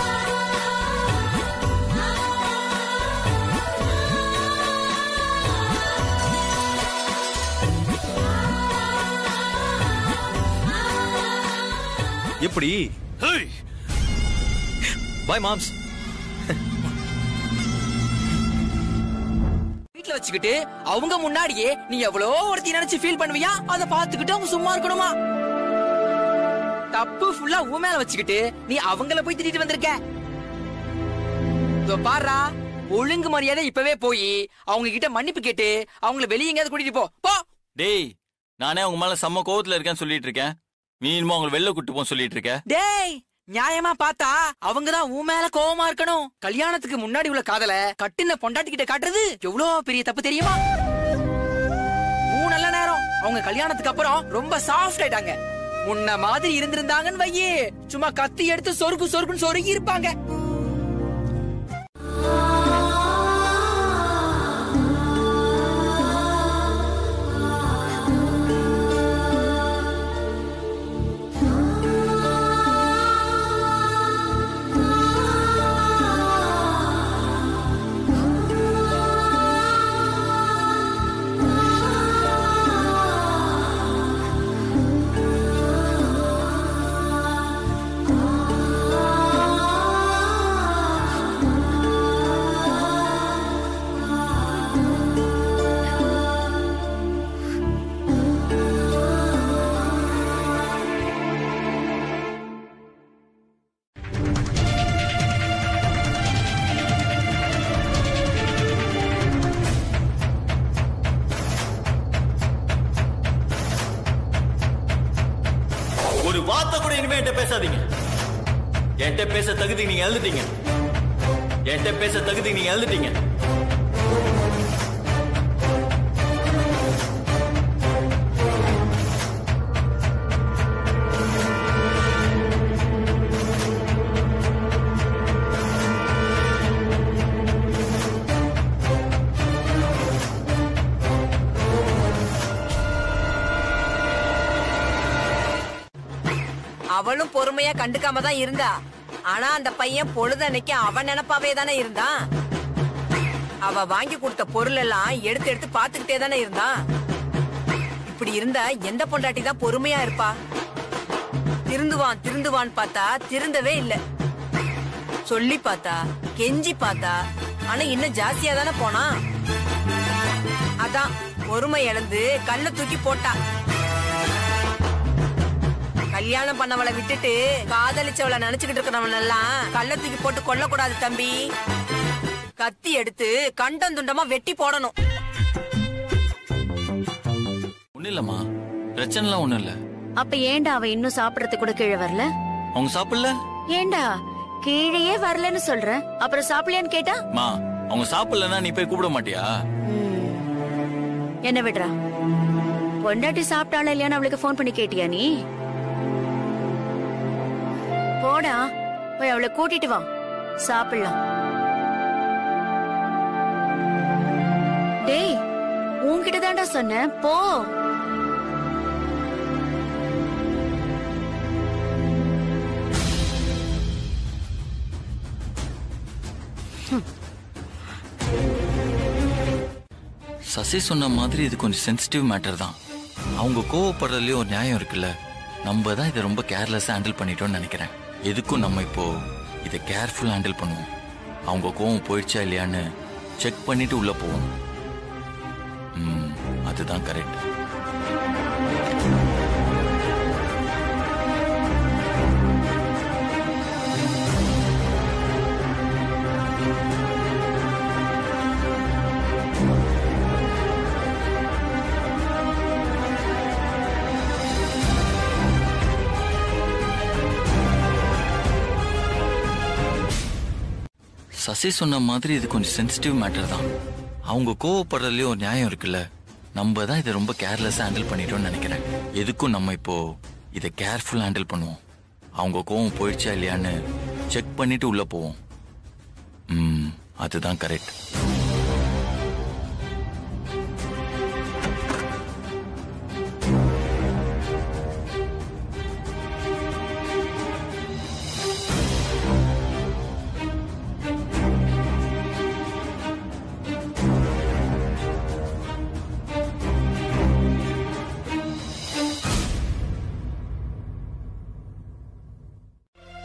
[SPEAKER 16] எப்படி பாய் மாம்ஸ்
[SPEAKER 9] வீட்ல வச்சுக்கிட்டு அவங்க முன்னாடியே நீ எவ்வளோ ஒருத்தி நினைச்சு ஃபீல் பண்ணுவியா அதை பார்த்துக்கிட்டு அவங்க சும்மா இருக்கணுமா தப்பு ஃபுல்லா உன் மேல வச்சுக்கிட்டு நீ அவங்கள போய் திட்டிட்டு வந்திருக்க இதோ பாருடா ஒழுங்கு மரியாதை இப்பவே போய் அவங்க கிட்ட மன்னிப்பு கேட்டு அவங்கள வெளிய எங்கேயாவது கூட்டிட்டு போ போ
[SPEAKER 4] டேய் நானே உங்க மேல செம்ம கோவத்துல இருக்கேன்னு சொல்லிட்டு இருக்கேன் நீ இனிமே அவங்களை வெளில கூட்டு போன்னு சொல்லிட்டு இருக்க
[SPEAKER 9] டேய் நியாயமா பார்த்தா அவங்க தான் உன் மேல கோவமா இருக்கணும் கல்யாணத்துக்கு முன்னாடி உள்ள காதல கட்டின பொண்டாட்டி கிட்ட காட்டுறது எவ்வளவு பெரிய தப்பு தெரியுமா மூணு நல்ல நேரம் அவங்க கல்யாணத்துக்கு அப்புறம் ரொம்ப சாஃப்ட் ஆயிட்டாங்க முன்ன மாதிரி இருந்திருந்தாங்கன்னு வையே சும்மா கத்தி எடுத்து சொருக்கு சொருக்குன்னு சொருகி இருப்பாங்க
[SPEAKER 4] ஒரு வார்த்தை கூட இனிமே என்கிட்ட பேசாதீங்க என்கிட்ட பேச தகுதி நீங்க எழுதிட்டீங்க என்கிட்ட பேச தகுதி நீங்க எழுதிட்டீங்க
[SPEAKER 1] அவளும் பொறுமையா கண்டுக்காம தான் இருந்தா ஆனா அந்த பையன் பொழுதன்னைக்கு அவன் நினைப்பாவே தானே இருந்தான் அவ வாங்கி கொடுத்த பொருள் எல்லாம் எடுத்து எடுத்து பாத்துக்கிட்டே தானே இருந்தான் இப்படி இருந்தா எந்த பொண்டாட்டி தான் பொறுமையா இருப்பா திருந்துவான் திருந்துவான் பார்த்தா திருந்தவே இல்ல சொல்லி பார்த்தா கெஞ்சி பார்த்தா ஆனா இன்னும் ஜாஸ்தியா தானே போனா அதான் பொறுமை இழந்து கல்ல தூக்கி போட்டா கல்யாணம் பண்ணவளை விட்டுட்டு காதலிச்சவளை நினைச்சுக்கிட்டு இருக்கிறவன் எல்லாம் கல்ல தூக்கி போட்டு கொல்லக்கூடாது தம்பி கத்தி எடுத்து கண்டம் துண்டமா வெட்டி போடணும்
[SPEAKER 4] ஒண்ணு இல்லம்மா பிரச்சனைலாம் ஒண்ணும் இல்ல
[SPEAKER 8] அப்ப ஏன்டா அவ இன்னும் சாப்பிடறதுக்கு கூட கீழே வரல
[SPEAKER 4] அவங்க சாப்பிடல
[SPEAKER 8] ஏன்டா கீழேயே வரலன்னு சொல்ற அப்புறம் சாப்பிடலையான்னு கேட்டா
[SPEAKER 4] மா அவங்க சாப்பிடலன்னா நீ போய் கூப்பிட மாட்டியா
[SPEAKER 8] என்ன விடுறா பொண்டாட்டி சாப்பிட்டாளா இல்லையான்னு அவளுக்கு ஃபோன் பண்ணி கேட்டியா நீ போடா போய் அவளை கூட்டிட்டு வா சாப்பிடலாம் டேய் உன்கிட்ட தான்டா சொன்னேன் போ
[SPEAKER 4] சசி சொன்ன மாதிரி இது கொஞ்சம் சென்சிட்டிவ் மேட்டர் தான் அவங்க கோவப்படுறதுலயும் ஒரு நியாயம் இருக்குல்ல நம்ம தான் இதை ரொம்ப கேர்லெஸ்ஸாக ஹேண்டில் பண்ணிட்டோம்னு நினைக்கிறேன் எதுக்கும் நம்ம இப்போ இதை கேர்ஃபுல் ஹேண்டில் பண்ணுவோம் அவங்க கோவம் போயிடுச்சா இல்லையான்னு செக் பண்ணிட்டு உள்ள போவோம் ம், அதுதான் கரெக்ட் சசி சொன்ன மாதிரி இது கொஞ்சம் சென்சிட்டிவ் மேட்டர் தான் அவங்க கோவப்படுறதுலயும் ஒரு நியாயம் இருக்குல்ல நம்ம தான் இதை ரொம்ப கேர்லெஸ்ஸாக ஹேண்டில் பண்ணிட்டோம்னு நினைக்கிறேன் எதுக்கும் நம்ம இப்போ இதை கேர்ஃபுல் ஹேண்டில் பண்ணுவோம் அவங்க கோவம் போயிடுச்சா இல்லையான்னு செக் பண்ணிட்டு உள்ள போவோம் ம், அதுதான் கரெக்ட்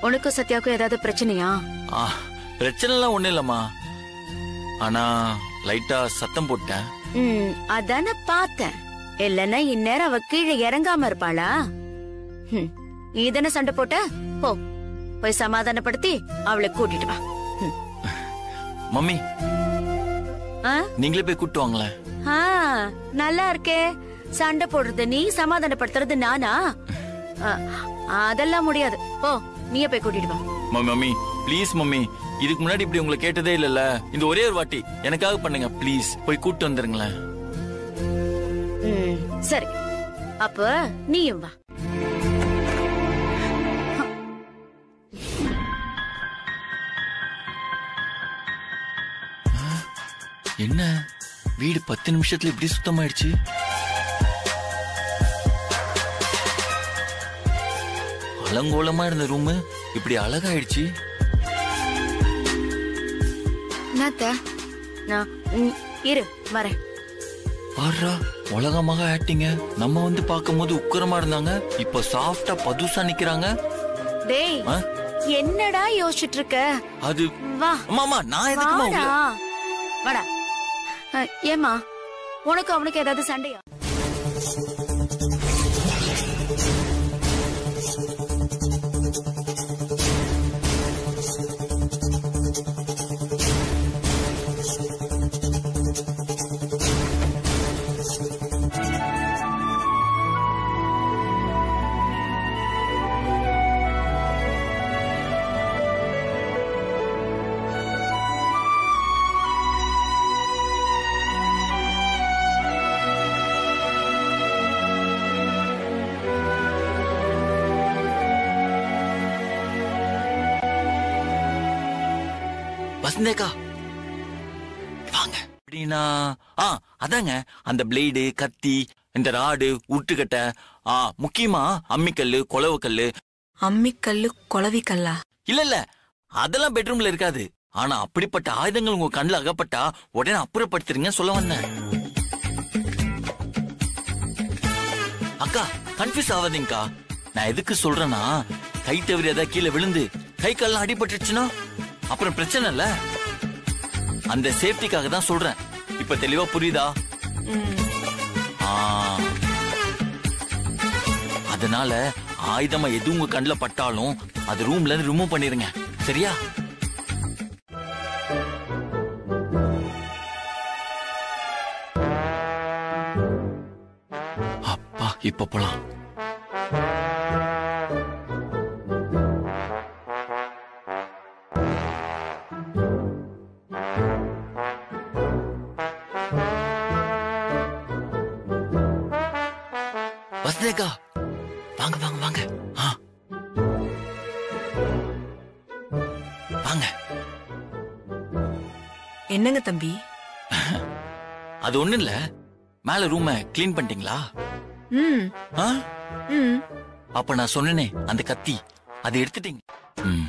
[SPEAKER 8] உனக்கும் சத்யாவுக்கும் ஏதாவது பிரச்சனையா
[SPEAKER 4] ஆ பிரச்சனைலாம் ஒண்ணும் இல்லம்மா ஆனா லைட்டா சத்தம் போட்டேன்
[SPEAKER 8] ம் அதானே பார்த்தேன் இல்லன்னா இந்நேரம் அவ கீழே இறங்காம இருப்பாளா ம், நீ தானே சண்டை போட்ட போ போய் சமாதானப்படுத்தி அவளை கூட்டிட்டு வா ம்.
[SPEAKER 4] மம்மி
[SPEAKER 8] ஆ?
[SPEAKER 4] நீங்களே போய் கூட்டு வாங்களேன்
[SPEAKER 8] ஆ, நல்லா இருக்கே சண்டை போடுறது நீ சமாதானப்படுத்துறது நானா ஆ, அதெல்லாம் முடியாது போ நீயே போய் கூட்டிட்டு வா
[SPEAKER 4] மம்மி மம்மி ப்ளீஸ் மம்மி இதுக்கு முன்னாடி இப்படி உங்களை கேட்டதே இல்லல்ல இந்த ஒரே ஒரு வாட்டி எனக்காக பண்ணுங்க ப்ளீஸ் போய் கூட்டு வந்துருங்களேன்
[SPEAKER 8] ம், சரி அப்ப நீயும் வா
[SPEAKER 4] என்ன வீடு பத்து நிமிஷத்துல இப்படி சுத்தமாயிடுச்சு அலங்கோலமா இருந்த ரூம் இப்படி அழகாயிடுச்சு
[SPEAKER 3] என்னத்த
[SPEAKER 8] நான் ம், இரு வரேன்
[SPEAKER 4] பாடுறா உலகமாக ஆக்டிங்க நம்ம வந்து பார்க்கும்போது உக்கரமா இருந்தாங்க இப்ப சாஃப்டா பதுசா நிக்கிறாங்க
[SPEAKER 8] டேய்
[SPEAKER 4] ஆ?
[SPEAKER 8] என்னடா யோசிச்சுட்டு இருக்க
[SPEAKER 4] அது
[SPEAKER 8] வா
[SPEAKER 4] மாமா நான் எதுக்குமா
[SPEAKER 8] வாடா
[SPEAKER 4] உள்ள
[SPEAKER 8] வாடா அ, ஏம்மா உனக்கு அவனுக்கு ஏதாவது சண்டையா
[SPEAKER 4] வசந்தேக்கா வாங்க அப்படின்னா ஆ அதாங்க அந்த பிளேடு கத்தி இந்த ராடு உருட்டுக்கட்டை ஆ முக்கியமா அம்மிக்கல்லு கொலவக்கல்லு
[SPEAKER 1] அம்மிக்கல்லு குளவிக்கல்லா
[SPEAKER 4] இல்ல இல்ல அதெல்லாம் பெட்ரூம்ல இருக்காது ஆனா அப்படிப்பட்ட ஆயுதங்கள் உங்க கண்ணுல அகப்பட்டா உடனே அப்புறப்படுத்துறீங்க சொல்ல வந்தேன் அக்கா கன்ஃபியூஸ் ஆகாதீங்கக்கா நான் எதுக்கு சொல்றேன்னா கை தவறி ஏதாவது கீழே விழுந்து கை கால்லாம் அடிபட்டுச்சுன்னா அப்புறம் பிரச்சனை இல்ல அந்த சேஃப்டிக்காக தான் சொல்றேன் இப்ப தெளிவா புரியுதா ஆ. அதனால ஆயுதமா எது உங்க கண்ணுல பட்டாலும் அது ரூம்ல இருந்து ரிமூவ் பண்ணிருங்க சரியா அப்பா இப்ப போலாம் வசந்தேக்கா வாங்க வாங்க வாங்க ஆ. வாங்க
[SPEAKER 1] என்னங்க தம்பி
[SPEAKER 4] அது ஒண்ணு இல்ல மேல ரூம க்ளீன் பண்ணிட்டீங்களா
[SPEAKER 1] ம்
[SPEAKER 4] ஆ?
[SPEAKER 1] ம்
[SPEAKER 4] அப்ப நான் சொன்னேனே அந்த கத்தி அதை எடுத்துட்டீங்க ம்.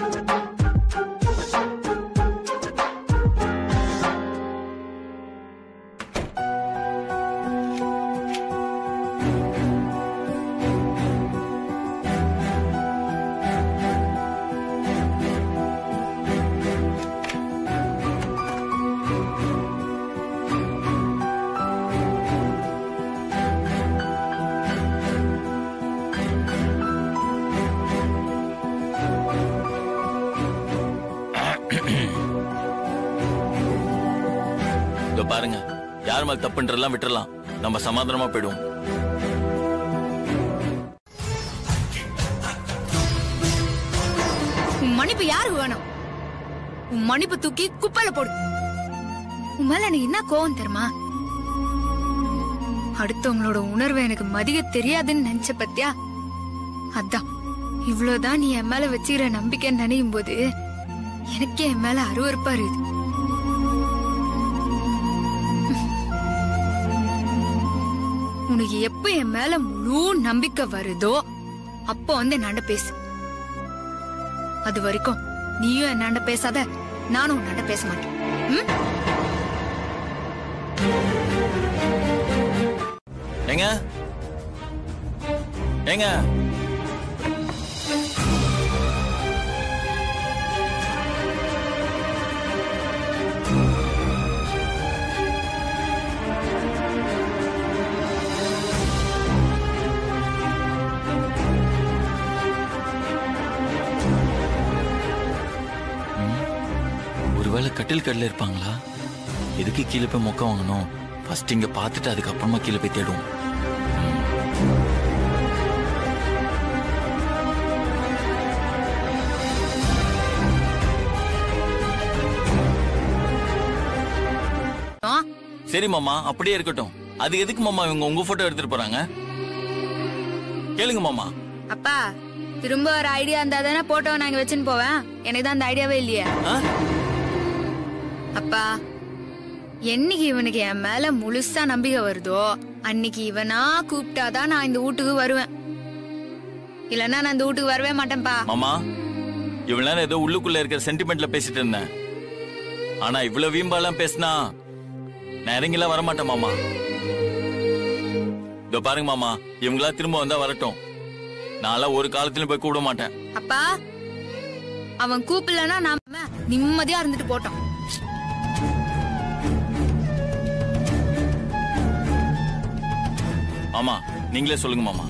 [SPEAKER 4] இதோ பாருங்க யார் மேல தப்புன்றதெல்லாம் விட்டுறலாம் நம்ம சமாதானமா போயிடுவோம்
[SPEAKER 3] உன் மன்னிப்பு யாருக்கு வேணும் உன் மன்னிப்பு தூக்கி குப்பையில போடு உன் மேல எனக்கு என்ன கோவம் தெரியுமா அடுத்தவங்களோட உணர்வு எனக்கு மதிக்க தெரியாதுன்னு நினைச்ச பத்தியா அதான் இவ்வளவுதான் நீ என் மேல வச்சுக்கிற நம்பிக்கைன்னு நினைக்கும் போது எனக்கே என் மேல அருவருப்பா இருக்குது உனக்கு எப்ப என் மேல முழு நம்பிக்கை வருதோ அப்போ வந்து என்னாண்ட பேசு அது வரைக்கும் நீயும் என்னாண்ட பேசாத நானும் உன்னாண்ட பேச மாட்டேன் ம்?
[SPEAKER 4] ஏங்க ஒருவேளை கட்டில் கடையில் இருப்பாங்களா எதுக்கு கீழே போய் மொக்க வாங்கணும் ஃபர்ஸ்ட் இங்க பார்த்துட்டு அதுக்கப்புறமா கீழே போய் தேடுவோம்
[SPEAKER 3] ஆ,
[SPEAKER 4] சரி மாமா அப்படியே இருக்கட்டும் அது எதுக்கு மாமா இவங்க உங்க போட்டோ எடுத்துட்டு போறாங்க கேளுங்க மாமா
[SPEAKER 3] அப்பா திரும்ப ஒரு ஐடியா இருந்தா தானே போட்டோ நாங்க வச்சுன்னு போவேன் எனக்கு தான் அந்த ஐடியாவே இல்லையே அப்பா என்னைக்கு இவனுக்கு என் மேல முழுசா நம்பிக்கை வருதோ அன்னைக்கு இவனா கூப்பிட்டாதான் நான் இந்த வீட்டுக்கு வருவேன் இல்லன்னா நான் இந்த வீட்டுக்கு வரவே மாட்டேன்ப்பா
[SPEAKER 4] மாமா இவ்வளவு நேரம் ஏதோ உள்ளுக்குள்ள இருக்கிற சென்டிமெண்ட்ல பேசிட்டு இருந்தேன் ஆனா இவ்வளவு வீம்பாலாம் பேசினா நான் இறங்கிலாம் வரமாட்டேன் மாமா இதோ பாருங்க மாமா இவங்களா திரும்ப வந்தா வரட்டும் நான்லாம் ஒரு காலத்திலும் போய் கூப்பிட மாட்டேன்
[SPEAKER 3] அப்பா அவன் கூப்பிடலன்னா நாம நிம்மதியா இருந்துட்டு போட்டோம்
[SPEAKER 4] மாமா நீங்களே சொல்லுங்க மாமா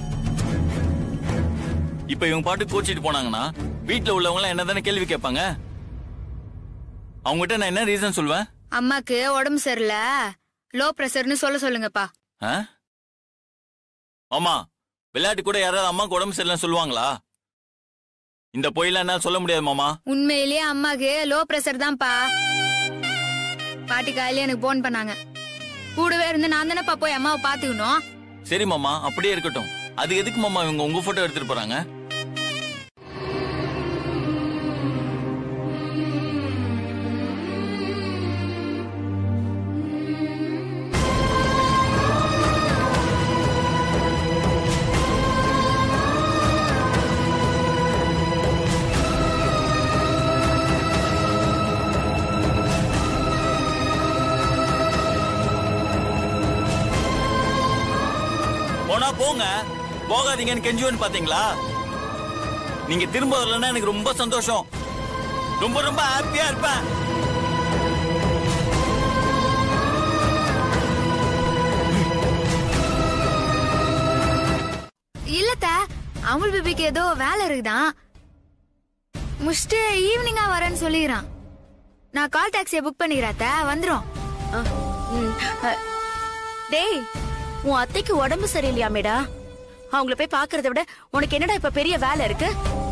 [SPEAKER 4] இப்ப இவங்க பாட்டு கோச்சிட்டு போனாங்கன்னா வீட்டுல உள்ளவங்க எல்லாம் என்ன தானே கேள்வி கேட்பாங்க அவங்ககிட்ட நான் என்ன ரீசன் சொல்வேன்
[SPEAKER 3] அம்மாக்கு உடம்பு சரியில்லை லோ பிரஷர்னு சொல்ல சொல்லுங்கப்பா
[SPEAKER 4] ஆ? ஆமா விளையாட்டு கூட யாராவது அம்மாக்கு உடம்பு சரியில்லைன்னு சொல்லுவாங்களா இந்த பொய்லாம் என்ன சொல்ல முடியாது மாமா
[SPEAKER 3] உண்மையிலேயே அம்மாக்கு லோ பிரஷர் தான்ப்பா பாட்டி காலையில எனக்கு போன் பண்ணாங்க கூடவே இருந்து நான் தானேப்பா போய் அம்மாவை பாத்துக்கணும்
[SPEAKER 4] சரி மாமா அப்படியே இருக்கட்டும் அது எதுக்கு மாமா இவங்க உங்க போட்டோ எடுத்துட்டு போறாங்க போனா போங்க போகாதீங்கன்னு கெஞ்சுவேன்னு பாத்தீங்களா நீங்க திரும்ப வரலன்னா எனக்கு ரொம்ப சந்தோஷம் ரொம்ப ரொம்ப ஹாப்பியா இருப்பேன்
[SPEAKER 3] இல்லத்த அமுல் பேபிக்கு ஏதோ வேலை இருக்குதான் முடிச்சுட்டு ஈவினிங்கா வரேன்னு சொல்லிடுறான் நான் கால் டாக்ஸியை புக் பண்ணிக்கிறேன் வந்துரும்
[SPEAKER 8] டேய் உன் அத்தைக்கு உடம்பு சரியில்லையாமேடா அவங்கள போய் பாக்குறத விட உனக்கு என்னடா இப்ப பெரிய வேலை இருக்கு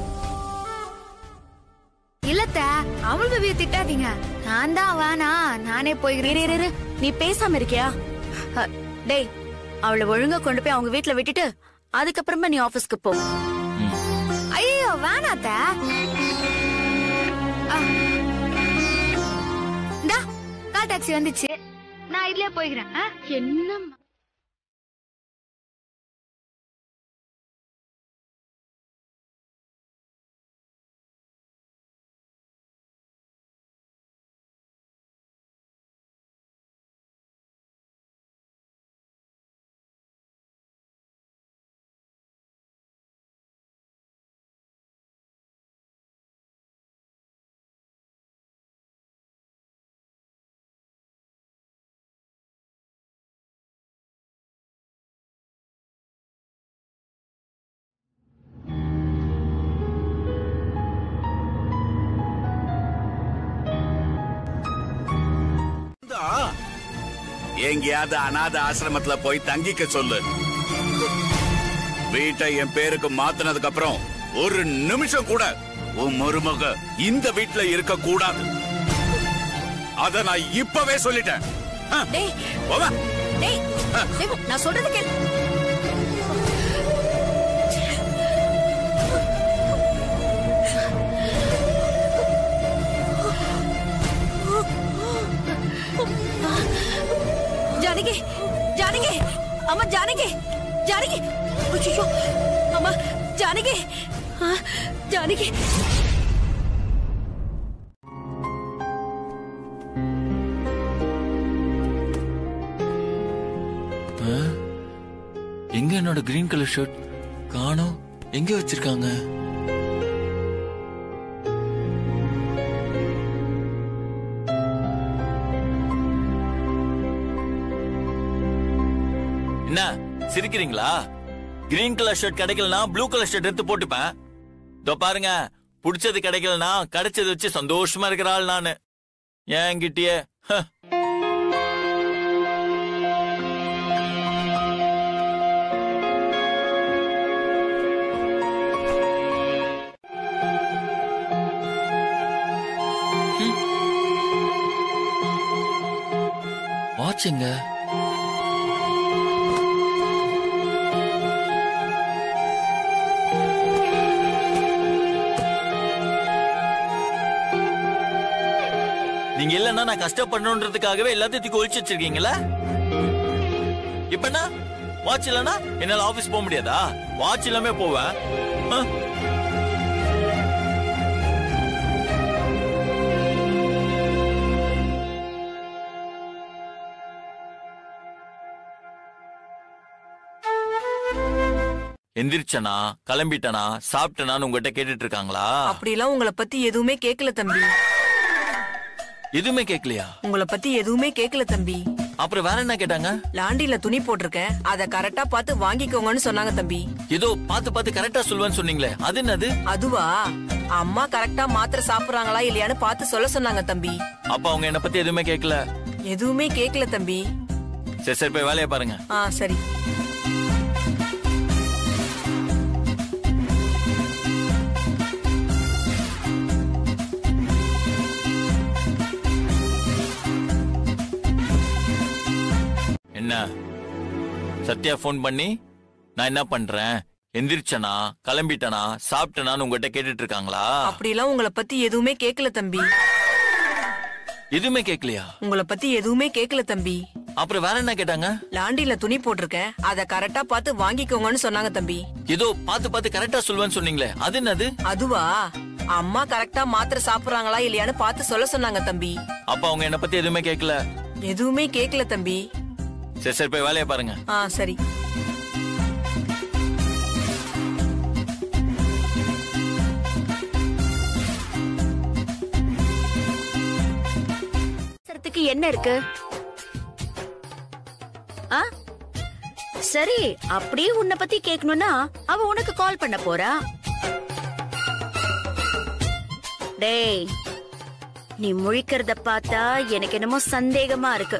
[SPEAKER 3] இல்லத்த அமுல் பேபியை திட்டாதீங்க நான் தான் வேணா நானே போய்கிறேன்
[SPEAKER 8] இரு, இரு, இரு. நீ பேசாம இருக்கியா அ, டேய் அவளை ஒழுங்கா கொண்டு போய் அவங்க வீட்ல விட்டுட்டு அதுக்கப்புறமா நீ ஆபீஸ்க்கு போ
[SPEAKER 3] ஐயோ வேணாத்த ஆ. இந்தா கால் டாக்ஸி வந்துச்சு நான் இதுலயே போய்க்கிறேன் ஆ?
[SPEAKER 8] என்ன
[SPEAKER 18] எங்கேயாவது அனாதை ஆசிரமத்துல போய் தங்கிக்க சொல்லு வீட்டை என் பேருக்கு மாத்தினதுக்கு அப்புறம் ஒரு நிமிஷம் கூட உன் மருமக இந்த வீட்டுல இருக்க கூடாது அத நான் இப்பவே சொல்லிட்டேன் ஆ,
[SPEAKER 8] டேய்
[SPEAKER 18] போவா.
[SPEAKER 8] டேய் டேய், நான் சொல்றது கேள் ஜானகி ஜானகி அம்மா ஜானகி ஜானகி ஐயோ அம்மா ஜானகி ஆ, ஜானகி
[SPEAKER 4] ஆ? எங்க என்னோட கிரீன் கலர் ஷர்ட் காணோம் எங்க வச்சிருக்காங்க என்ன சிரிக்கிறீங்களா கிரீன் கலர் ஷர்ட் கிடைக்கலனா ப்ளூ கலர் ஷர்ட் எடுத்து போட்டுப்பேன் இதோ பாருங்க புடிச்சது கிடைக்கலனா கிடைச்சது வச்சு சந்தோஷமா இருக்கிற ஆள் நானு என்கிட்டயே ஹ. வாட்சுங்க நீங்க இல்லன்னா நான் கஷ்டப்படணுன்றதுக்காகவே எல்லாத்தையும் தூக்கி ஒழிச்சு வச்சிருக்கீங்களா இப்ப என்ன வாட்ச் இல்லனா என்னால ஆபீஸ் போக முடியாதா வாட்ச் இல்லாம போவேன் ஆ? எந்திரிச்சனா கிளம்பிட்டனா சாப்பிட்டனான்னு உங்ககிட்ட கேட்டுட்டு இருக்காங்களா
[SPEAKER 1] அப்படிலாம் உங்களை பத்தி எதுவுமே கேட்கல தம்பி
[SPEAKER 4] எதுவுமே கேட்கலையா
[SPEAKER 1] உங்களை பத்தி எதுவுமே கேட்கல தம்பி
[SPEAKER 4] அப்புறம் வேற என்ன கேட்டாங்க
[SPEAKER 1] லாண்டில துணி போட்டிருக்கேன் அத கரெக்டா பார்த்து வாங்கிக்கோங்கன்னு சொன்னாங்க தம்பி
[SPEAKER 4] ஏதோ பார்த்து பார்த்து கரெக்டா சொல்லுவேன்னு சொன்னீங்களே அது என்னது
[SPEAKER 1] அதுவா அம்மா கரெக்டா மாத்திரை சாப்பிடுறாங்களா இல்லையான்னு பார்த்து சொல்ல சொன்னாங்க தம்பி
[SPEAKER 4] அப்ப அவங்க என்ன பத்தி எதுவுமே கேட்கல
[SPEAKER 1] எதுவுமே கேட்கல தம்பி
[SPEAKER 4] சரி சரி போய் வேலையை பாருங்க
[SPEAKER 1] ஆ சரி
[SPEAKER 4] என்ன சத்யா ஃபோன் பண்ணி நான் என்ன பண்றேன் எந்திரிச்சனா கிளம்பிட்டனா சாப்பிட்டனான்னு உங்ககிட்ட கேட்டுட்டு இருக்காங்களா
[SPEAKER 1] அப்படிலாம் உங்களை பத்தி எதுவுமே கேட்கல தம்பி
[SPEAKER 4] எதுவுமே கேட்கலையா
[SPEAKER 1] உங்களை பத்தி எதுவுமே கேட்கல தம்பி
[SPEAKER 4] அப்புறம் வேற என்ன கேட்டாங்க
[SPEAKER 1] லாண்டில துணி போட்டிருக்கேன் அத கரெக்டா பார்த்து வாங்கிக்கோங்கன்னு சொன்னாங்க தம்பி
[SPEAKER 4] ஏதோ பார்த்து பார்த்து கரெக்டா சொல்லுவேன்னு சொன்னீங்களே அது என்னது
[SPEAKER 1] அதுவா அம்மா கரெக்டா மாத்திரை சாப்பிடுறாங்களா இல்லையான்னு பார்த்து சொல்ல சொன்னாங்க தம்பி
[SPEAKER 4] அப்ப அவங்க என்ன பத்தி எதுவுமே கேட்கல
[SPEAKER 1] எதுவுமே கேட்கல தம்பி
[SPEAKER 4] சரி சரி போய் வேலையை பாருங்க
[SPEAKER 1] ஆ சரி
[SPEAKER 8] பேசுறதுக்கு என்ன இருக்கு ஆ சரி அப்படியே உன்னை பத்தி கேட்கணும்னா அவ உனக்கு கால் பண்ண போறா டேய் நீ முழிக்கிறத பார்த்தா எனக்கு என்னமோ சந்தேகமா இருக்கு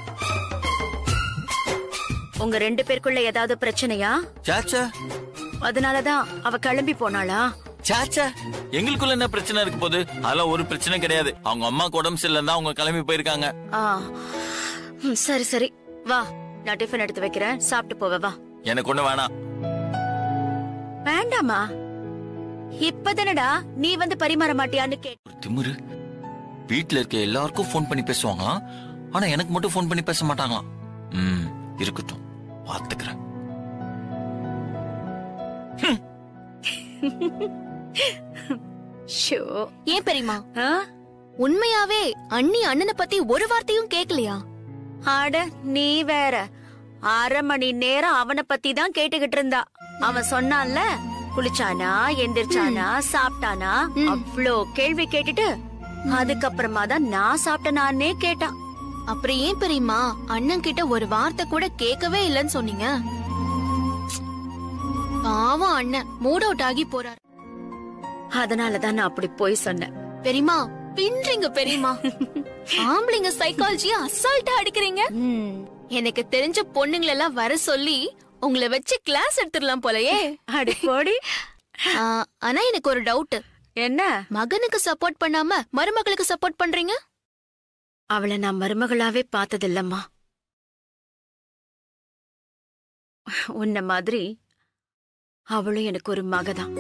[SPEAKER 8] உங்க ரெண்டு பேருக்குள்ள ஏதாவது பிரச்சனையா
[SPEAKER 4] சாச்சா
[SPEAKER 8] அதனாலதான் அவ கிளம்பி போனாளா
[SPEAKER 4] சாச்சா எங்களுக்குள்ள என்ன பிரச்சனை இருக்கு போது அதெல்லாம் ஒரு பிரச்சனை கிடையாது அவங்க அம்மா உடம்பு சரியில்லைன்னு அவங்க கிளம்பி போயிருக்காங்க
[SPEAKER 8] ஆ ம், சரி சரி வா நான் டிஃபன் எடுத்து வைக்கிறேன் சாப்பிட்டு போவ வா
[SPEAKER 4] எனக்கு ஒண்ணு வேணாம்
[SPEAKER 8] வேண்டாமா இப்பதானடா நீ வந்து பரிமாற மாட்டியான்னு கேட்ட
[SPEAKER 4] திமிரு வீட்ல இருக்க எல்லாருக்கும் ஃபோன் பண்ணி பேசுவாங்களாம் ஆனா எனக்கு மட்டும் ஃபோன் பண்ணி பேச மாட்டாங்களாம் ம் இருக்கட்டும் பாத்துக்கிறேன்
[SPEAKER 8] ஷோ
[SPEAKER 17] ஏன் பெரியமா உண்மையாவே அண்ணி அண்ணனை பத்தி ஒரு வார்த்தையும் கேட்கலையா
[SPEAKER 8] அட நீ வேற அரை மணி நேரம் அவனை பத்தி தான் கேட்டுக்கிட்டு இருந்தா அவன் சொன்னான்ல குளிச்சானா எந்திரிச்சானா சாப்பிட்டானா அவ்ளோ கேள்வி கேட்டுட்டு அதுக்கப்புறமா தான் நான் சாப்பிட்டனானே கேட்டான்
[SPEAKER 17] அப்புறம் ஏன் பெரியமா அண்ணன் கிட்ட ஒரு வார்த்தை கூட கேட்கவே இல்லைன்னு சொன்னீங்க பாவம் அண்ணன் மூட் அவுட் ஆகி போறார்
[SPEAKER 8] அதனாலதான் நான் அப்படி போய் சொன்னேன்
[SPEAKER 17] பெரியமா பின்றீங்க பெரியமா ஆம்பளைங்க சைக்காலஜியா அசால்ட்டா அடிக்கிறீங்க எனக்கு தெரிஞ்ச பொண்ணுங்களை எல்லாம் வர சொல்லி உங்களை வச்சு கிளாஸ் எடுத்துடலாம் போலயே
[SPEAKER 8] அடி போடி
[SPEAKER 17] ஆ, ஆனா எனக்கு ஒரு டவுட்
[SPEAKER 8] என்ன
[SPEAKER 17] மகனுக்கு சப்போர்ட் பண்ணாம மருமகளுக்கு சப்போர்ட் பண்றீங்க
[SPEAKER 8] அவளை நான் மருமகளாவே பார்த்ததில்லம்மா உன்ன மாதிரி அவளும் எனக்கு ஒரு மகதான்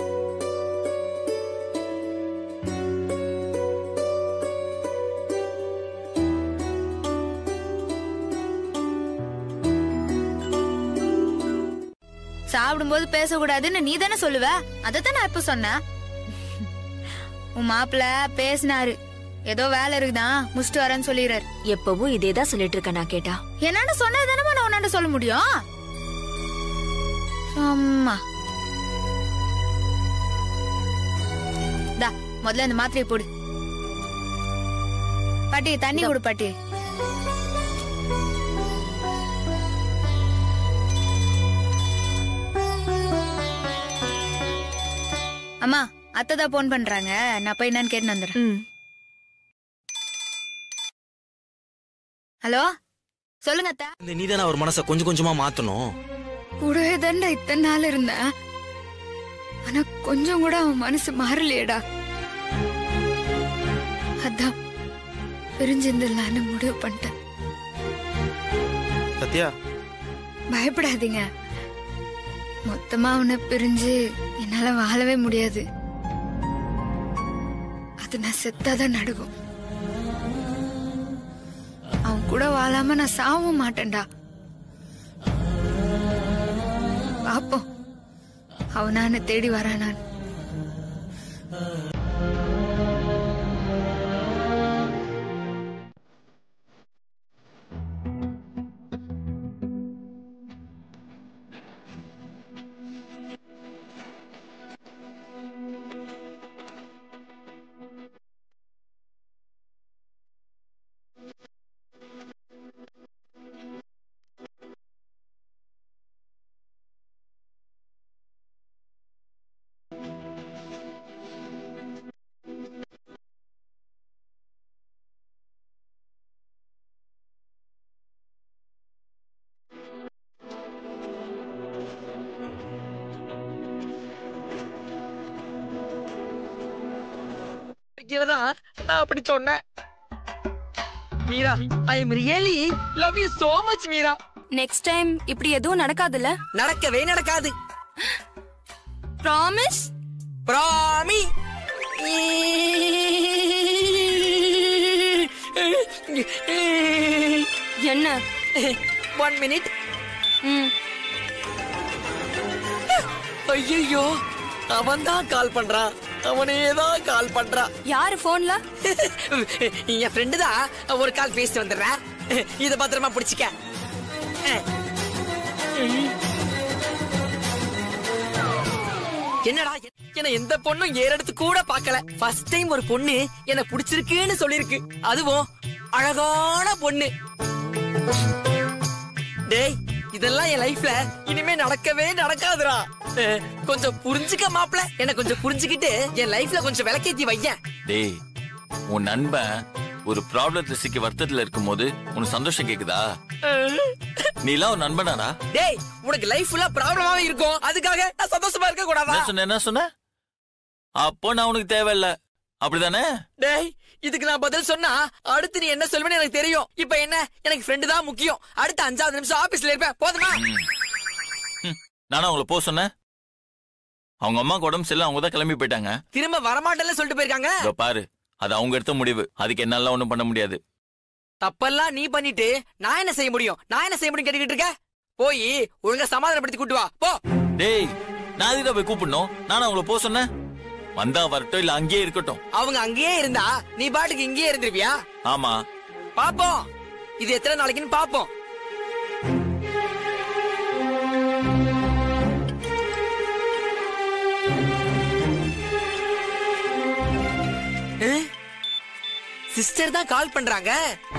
[SPEAKER 3] சாப்பிடும்போது பேசக்கூடாதுன்னு நீ தானே சொல்லுவ அதைத்தான் நான் இப்ப சொன்னேன் உன் மாப்பிள்ள பேசினாரு ஏதோ வேலை இருக்குதான் முடிச்சுட்டு வரேன்னு சொல்லிடுறாரு
[SPEAKER 8] எப்பவும் இதேதான் சொல்லிட்டு இருக்க நான் கேட்டா
[SPEAKER 3] என்னன்னு சொன்னது தானே நான் உன்னாண்ட சொல்ல முடியும் சும்மா தா முதல்ல இந்த மாத்திரையை போடு பாட்டி தண்ணி கொடு பாட்டி அம்மா அத்தை தான் போன் பண்றாங்க நான் போய் என்னன்னு கேட்டு வந்துடுறேன் ஹலோ சொல்லுங்க அத்தா
[SPEAKER 14] இந்த நீதானே அவர் மனசை கொஞ்சம் கொஞ்சமா மாத்தணும்
[SPEAKER 3] கூடவே தான்டா இத்தனை நாள் இருந்தேன் ஆனா கொஞ்சம் கூட அவன் மனசு மாறலையேடா அதான் பிரிஞ்சிருந்துடலான்னு முடிவு பண்ணிட்டேன்
[SPEAKER 14] சத்யா
[SPEAKER 3] பயப்படாதீங்க மொத்தமா அவனை பிரிஞ்சு என்னால வாழவே முடியாது அது நான் செத்தாதான் நடக்கும் அவன் கூட வாழாம நான் சாவும் மாட்டேன்டா பாப்போம் அவனான தேடி வரானான்
[SPEAKER 9] வைக்கிறதா நான் அப்படி சொன்னேன் Meera I am really love you so much Meera
[SPEAKER 17] next time இப்படி எதுவும் நடக்காதுல்ல
[SPEAKER 9] நடக்கவே நடக்காது
[SPEAKER 17] ப்ராமிஸ்
[SPEAKER 9] பிராமி
[SPEAKER 17] என்ன
[SPEAKER 9] ஒன் மினிட்
[SPEAKER 17] ம்
[SPEAKER 9] ஐயோ அவன் தான் கால் பண்றான் அவனே தான் கால் பண்றான்
[SPEAKER 17] யாரு போன்ல
[SPEAKER 9] என் ஃப்ரெண்டு தான் ஒரு கால் பேசிட்டு வந்துடுறேன் இத பத்திரமா பிடிச்சிக்க என்னடா என்ன எந்த பொண்ணும் ஏறெடுத்து கூட பார்க்கல ஃபர்ஸ்ட் டைம் ஒரு பொண்ணு என்ன பிடிச்சிருக்குன்னு சொல்லிருக்கு அதுவும் அழகான பொண்ணு டேய் இதெல்லாம் என் லைஃப்ல இனிமே நடக்கவே நடக்காதுடா அஹ், கொஞ்சம் புரிஞ்சுக்க மாப்ள என்ன கொஞ்சம் புரிஞ்சுக்கிட்டு என் லைஃப்ல கொஞ்சம் விளக்கேத்தி வையேன்
[SPEAKER 4] டேய் உன் நண்பன் ஒரு ப்ராப்ளத்துல சிக்கி வருத்தத்துல இருக்கும்போது உனக்கு சந்தோஷம் கேக்குதா நீ எல்லாம் ஒரு நண்பனாடா
[SPEAKER 9] டேய் உனக்கு லைஃப் ஃபுல்லா ப்ராப்ளமாவே இருக்கும் அதுக்காக நான் சந்தோஷமா இருக்க கூடாதா
[SPEAKER 4] என்ன சொன்ன என்ன சொன்ன அப்போ நான் உனக்கு தேவையில்ல அப்படிதானே
[SPEAKER 9] டேய் இதுக்கு நான் பதில் சொன்னா அடுத்து நீ என்ன சொல்வேன்னு எனக்கு தெரியும் இப்ப என்ன எனக்கு ஃப்ரெண்டு தான் முக்கியம் அடுத்த அஞ்சாவது நிமிஷம் ஆபீஸ்ல இருப்பேன் போதுமா
[SPEAKER 4] நானா உங்களை போக சொன்னேன் அவங்க அம்மாக்கு உடம்பு சரியில்லை அவங்க தான் கிளம்பி போயிட்டாங்க
[SPEAKER 9] திரும்ப வரமாட்டேன்னு சொல்லிட்டு போயிருக்காங்க
[SPEAKER 4] இதோ பாரு அது அவங்க எடுத்த முடிவு அதுக்கு என்னால ஒண்ணும் பண்ண முடியாது
[SPEAKER 9] தப்பெல்லாம் நீ பண்ணிட்டு நான் என்ன செய்ய முடியும் நான் என்ன செய்ய முடியும் கேட்டுக்கிட்டு இருக்க போய் ஒழுங்கா சமாதானப்படுத்தி கூட்டு வா போ
[SPEAKER 4] டேய் நான் அதுக்கு போய் கூப்பிடணும் நானா உங்களை போக சொன்னேன் வந்தா வரட்டும் இல்ல அங்கேயே இருக்கட்டும்
[SPEAKER 9] அவங்க அங்கேயே இருந்தா நீ பாட்டுக்கு இங்கேயே இருந்திருப்பியா
[SPEAKER 4] ஆமா
[SPEAKER 9] பாப்போம் இது எத்தனை நாளைக்குன்னு பாப்போம் சிஸ்டர் தான் கால் பண்றாங்க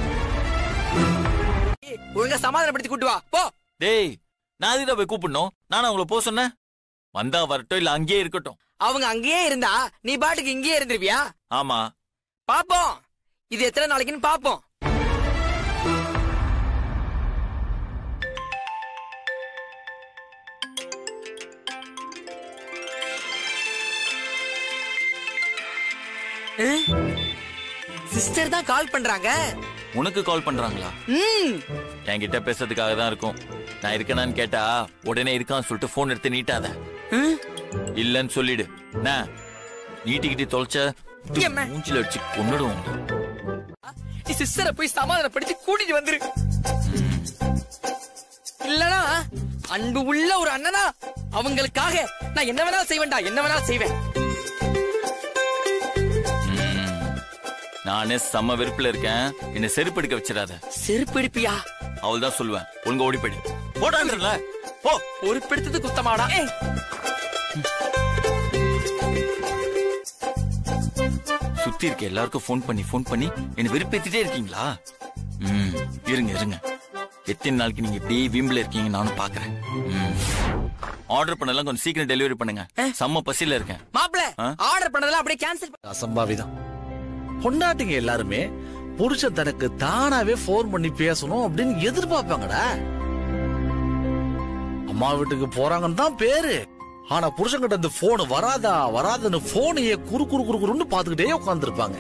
[SPEAKER 9] ஏய், ஒழுங்கா சமாதானப்படுத்தி கூட்டு வா போ
[SPEAKER 4] டேய் நான் அதுக்கு போய் கூப்பிடணும் நானா உங்களை போக சொன்னேன் வந்தா வரட்டும் இல்ல அங்கேயே இருக்கட்டும்
[SPEAKER 9] அவங்க அங்கேயே இருந்தா நீ பாட்டுக்கு இங்கேயே இருந்திருப்பியா
[SPEAKER 4] ஆமா
[SPEAKER 9] பாப்போம் இது எத்தனை நாளைக்குன்னு பாப்போம் சிஸ்டர் தான் கால் பண்றாங்க
[SPEAKER 4] உனக்கு கால் பண்றாங்களா
[SPEAKER 9] ம்
[SPEAKER 4] என்கிட்ட பேசுறதுக்காக தான் இருக்கும் நான் இருக்கேனான்னு கேட்டா உடனே இருக்கான்னு சொல்லிட்டு போன் எடுத்து நீட்டாத இல்லன்னு சொல்லிடு என்ன நீட்டிக்கிட்டு தொலைச்ச
[SPEAKER 9] ஏம்மா?
[SPEAKER 4] மூஞ்சில வச்சு கொன்னுடுவோம்
[SPEAKER 9] நீ சிஸ்டரை போய் சமாதானப்படுத்தி கூட்டிட்டு வந்துரு இல்லனா அன்பு உள்ள ஒரு அண்ணனா அவங்களுக்காக நான் என்ன வேணாலும் செய்வேன்டா என்ன வேணாலும் செய்வேன்
[SPEAKER 4] நானே செம்ம வெறுப்புல இருக்கேன் என்ன செருப்பு எடுக்க வச்சிடாத
[SPEAKER 9] செருப்பு எடுப்பியா
[SPEAKER 4] அவள் தான் சொல்லுவேன் ஒழுங்கா ஓடி போயிடு போடான்றல போ
[SPEAKER 9] பொறுப்பெடுத்தது குத்தமாடா
[SPEAKER 4] சுத்தி இருக்க எல்லாருக்கும் ஃபோன் பண்ணி ஃபோன் பண்ணி என்ன வெறுப்பேத்திட்டே இருக்கீங்களா ம் இருங்க இருங்க எத்தனை நாளைக்கு நீங்க இப்படியே வீம்புல இருக்கீங்க நானும் பாக்குறேன் ஆர்டர் பண்ணலாம் கொஞ்சம் சீக்கிரம் டெலிவரி பண்ணுங்க செம்ம பசியில இருக்கேன்
[SPEAKER 9] மாப்பிள
[SPEAKER 4] ஆ?
[SPEAKER 9] ஆர்டர் பண்ணதெல்லாம் அப்படியே கேன்சல்
[SPEAKER 6] அசம்பாவிதம் பொண்டாட்டிங்க எல்லாருமே புருஷன் தனக்கு தானாவே ஃபோன் பண்ணி பேசணும் அப்படின்னு எதிர்பார்ப்பாங்கடா அம்மா வீட்டுக்கு போறாங்கன்னு தான் பேரு ஆனா புருஷன்கிட்ட இந்த போன் வராதா வராதுன்னு போனையே குறு குறு குறு குறுன்னு பாத்துக்கிட்டே உட்காந்துருப்பாங்க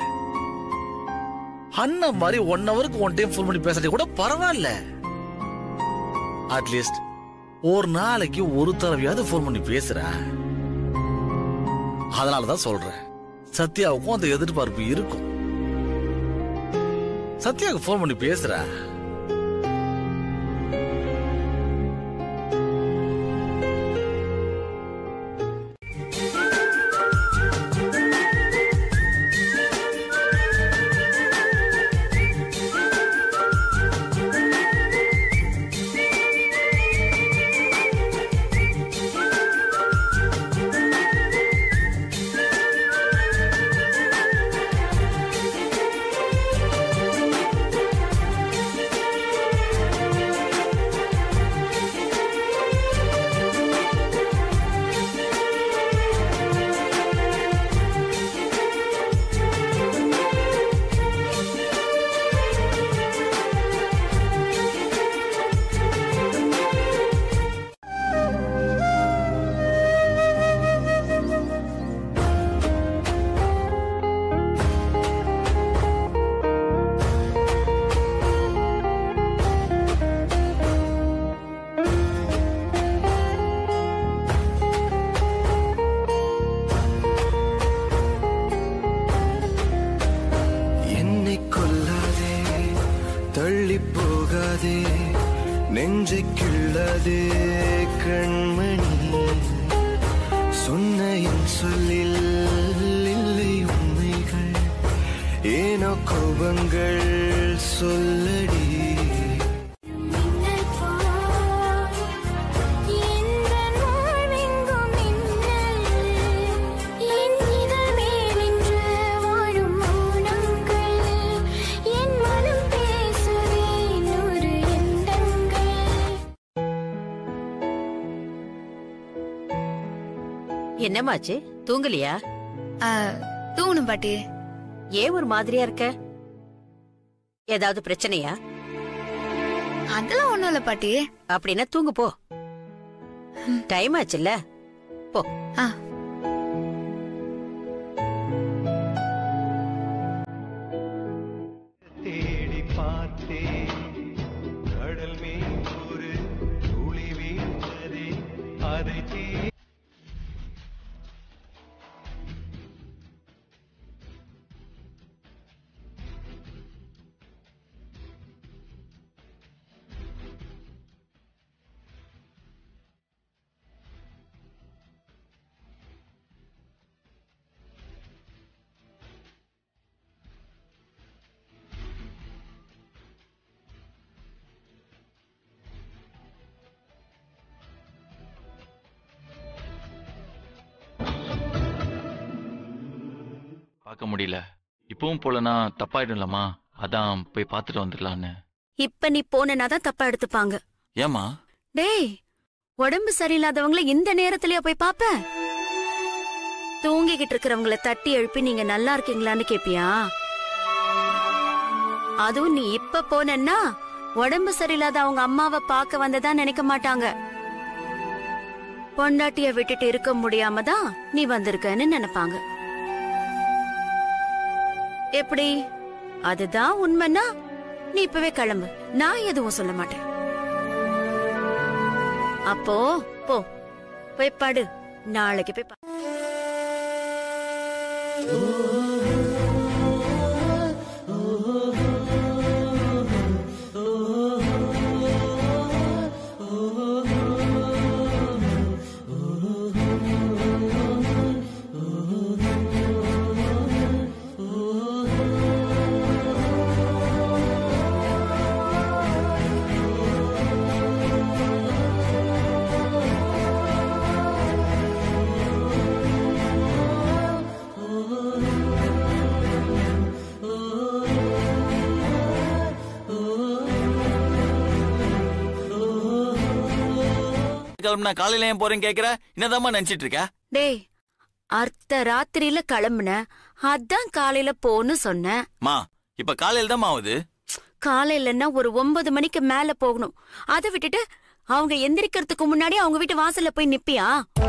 [SPEAKER 6] அண்ணன் மாதிரி ஒன் ஹவருக்கு ஒன் டைம் ஃபோன் பண்ணி பேசுறது கூட பரவாயில்ல அட்லீஸ்ட் ஒரு நாளைக்கு ஒரு தடவையாவது ஃபோன் பண்ணி பேசுற அதனாலதான் சொல்றேன் சத்யாவுக்கும் அந்த எதிர்பார்ப்பு இருக்கும் சத்யாவுக்கு ஃபோன் பண்ணி பேசுற
[SPEAKER 19] என்னை கொல்லாதே தள்ளி போகாதே நெஞ்சை கிள்ளாதே கண்மணி சொன்ன என் சொல்லில் இல்லை உண்மைகள் ஏனோ கோபங்கள் சொல்லடி
[SPEAKER 20] என்னமாச்சு தூங்கலையா
[SPEAKER 3] தூங்கணும் பாட்டி
[SPEAKER 20] ஏன் ஒரு மாதிரியா இருக்க ஏதாவது பிரச்சனையா
[SPEAKER 3] அதெல்லாம் ஒண்ணும் இல்ல பாட்டி
[SPEAKER 20] அப்படின்னா தூங்கு போ டைம் ஆச்சுல்ல போ
[SPEAKER 19] தேடி பார்த்தேன் கடல் மேல் ஒரு துளி வீழ்ந்ததே அதை தே
[SPEAKER 4] பார்க்க முடியல இப்பவும் போலனா தப்பாயிடும்லம்மா அதான் போய் பார்த்துட்டு வந்துடலான்னு
[SPEAKER 8] இப்ப நீ போனா தான் தப்பா எடுத்துப்பாங்க
[SPEAKER 4] ஏமா
[SPEAKER 8] டேய் உடம்பு சரியில்லாதவங்கள இந்த நேரத்திலயா போய் பாப்ப தூங்கிக்கிட்டு இருக்கிறவங்கள தட்டி எழுப்பி நீங்க நல்லா இருக்கீங்களான்னு கேப்பியா அதுவும் நீ இப்ப போனன்னா உடம்பு சரியில்லாத அவங்க அம்மாவை பார்க்க வந்ததா நினைக்க மாட்டாங்க பொண்டாட்டிய விட்டுட்டு இருக்க முடியாம தான் நீ வந்திருக்கன்னு நினைப்பாங்க எப்படி அதுதான் உண்மைன்னா நீ இப்பவே கிளம்பு நான் எதுவும் சொல்ல மாட்டேன் அப்போ போ போய் படு நாளைக்கு போய் பா-
[SPEAKER 4] கிளம்புனா காலையில ஏன் போறேன்னு கேக்குற என்னதாம்மா நினைச்சிட்டு இருக்க
[SPEAKER 8] டேய் அர்த்த ராத்திரியில கிளம்புன அதான் காலையில போன்னு சொன்னேன்
[SPEAKER 4] மா இப்ப காலையில தான் ஆகுது
[SPEAKER 8] காலையிலன்னா ஒரு ஒன்பது மணிக்கு மேல போகணும் அதை விட்டுட்டு அவங்க எந்திரிக்கிறதுக்கு முன்னாடி அவங்க வீட்டு வாசல்ல போய் நிப்பியா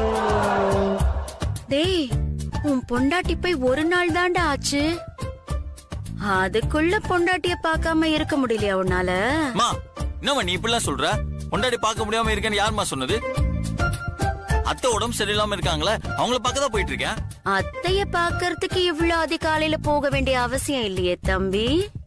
[SPEAKER 8] டேய் உன் பொண்டாட்டி போய் ஒரு நாள் தாண்டா ஆச்சு அதுக்குள்ள பொண்டாட்டிய பார்க்காம இருக்க முடியலையா உன்னால
[SPEAKER 4] மா என்னம்மா நீ இப்படிலாம் சொல்ற பொண்டாடி பார்க்க முடியாம இருக்கேன்னு யாரும்மா சொன்னது அத்தை உடம்பு சரியில்லாம இருக்காங்களே அவங்கள பார்க்க தான் போயிட்டு இருக்கேன்
[SPEAKER 8] அத்தைய பாக்கறதுக்கு இவ்ளோ அதிகாலையில போக வேண்டிய அவசியம் இல்லையே தம்பி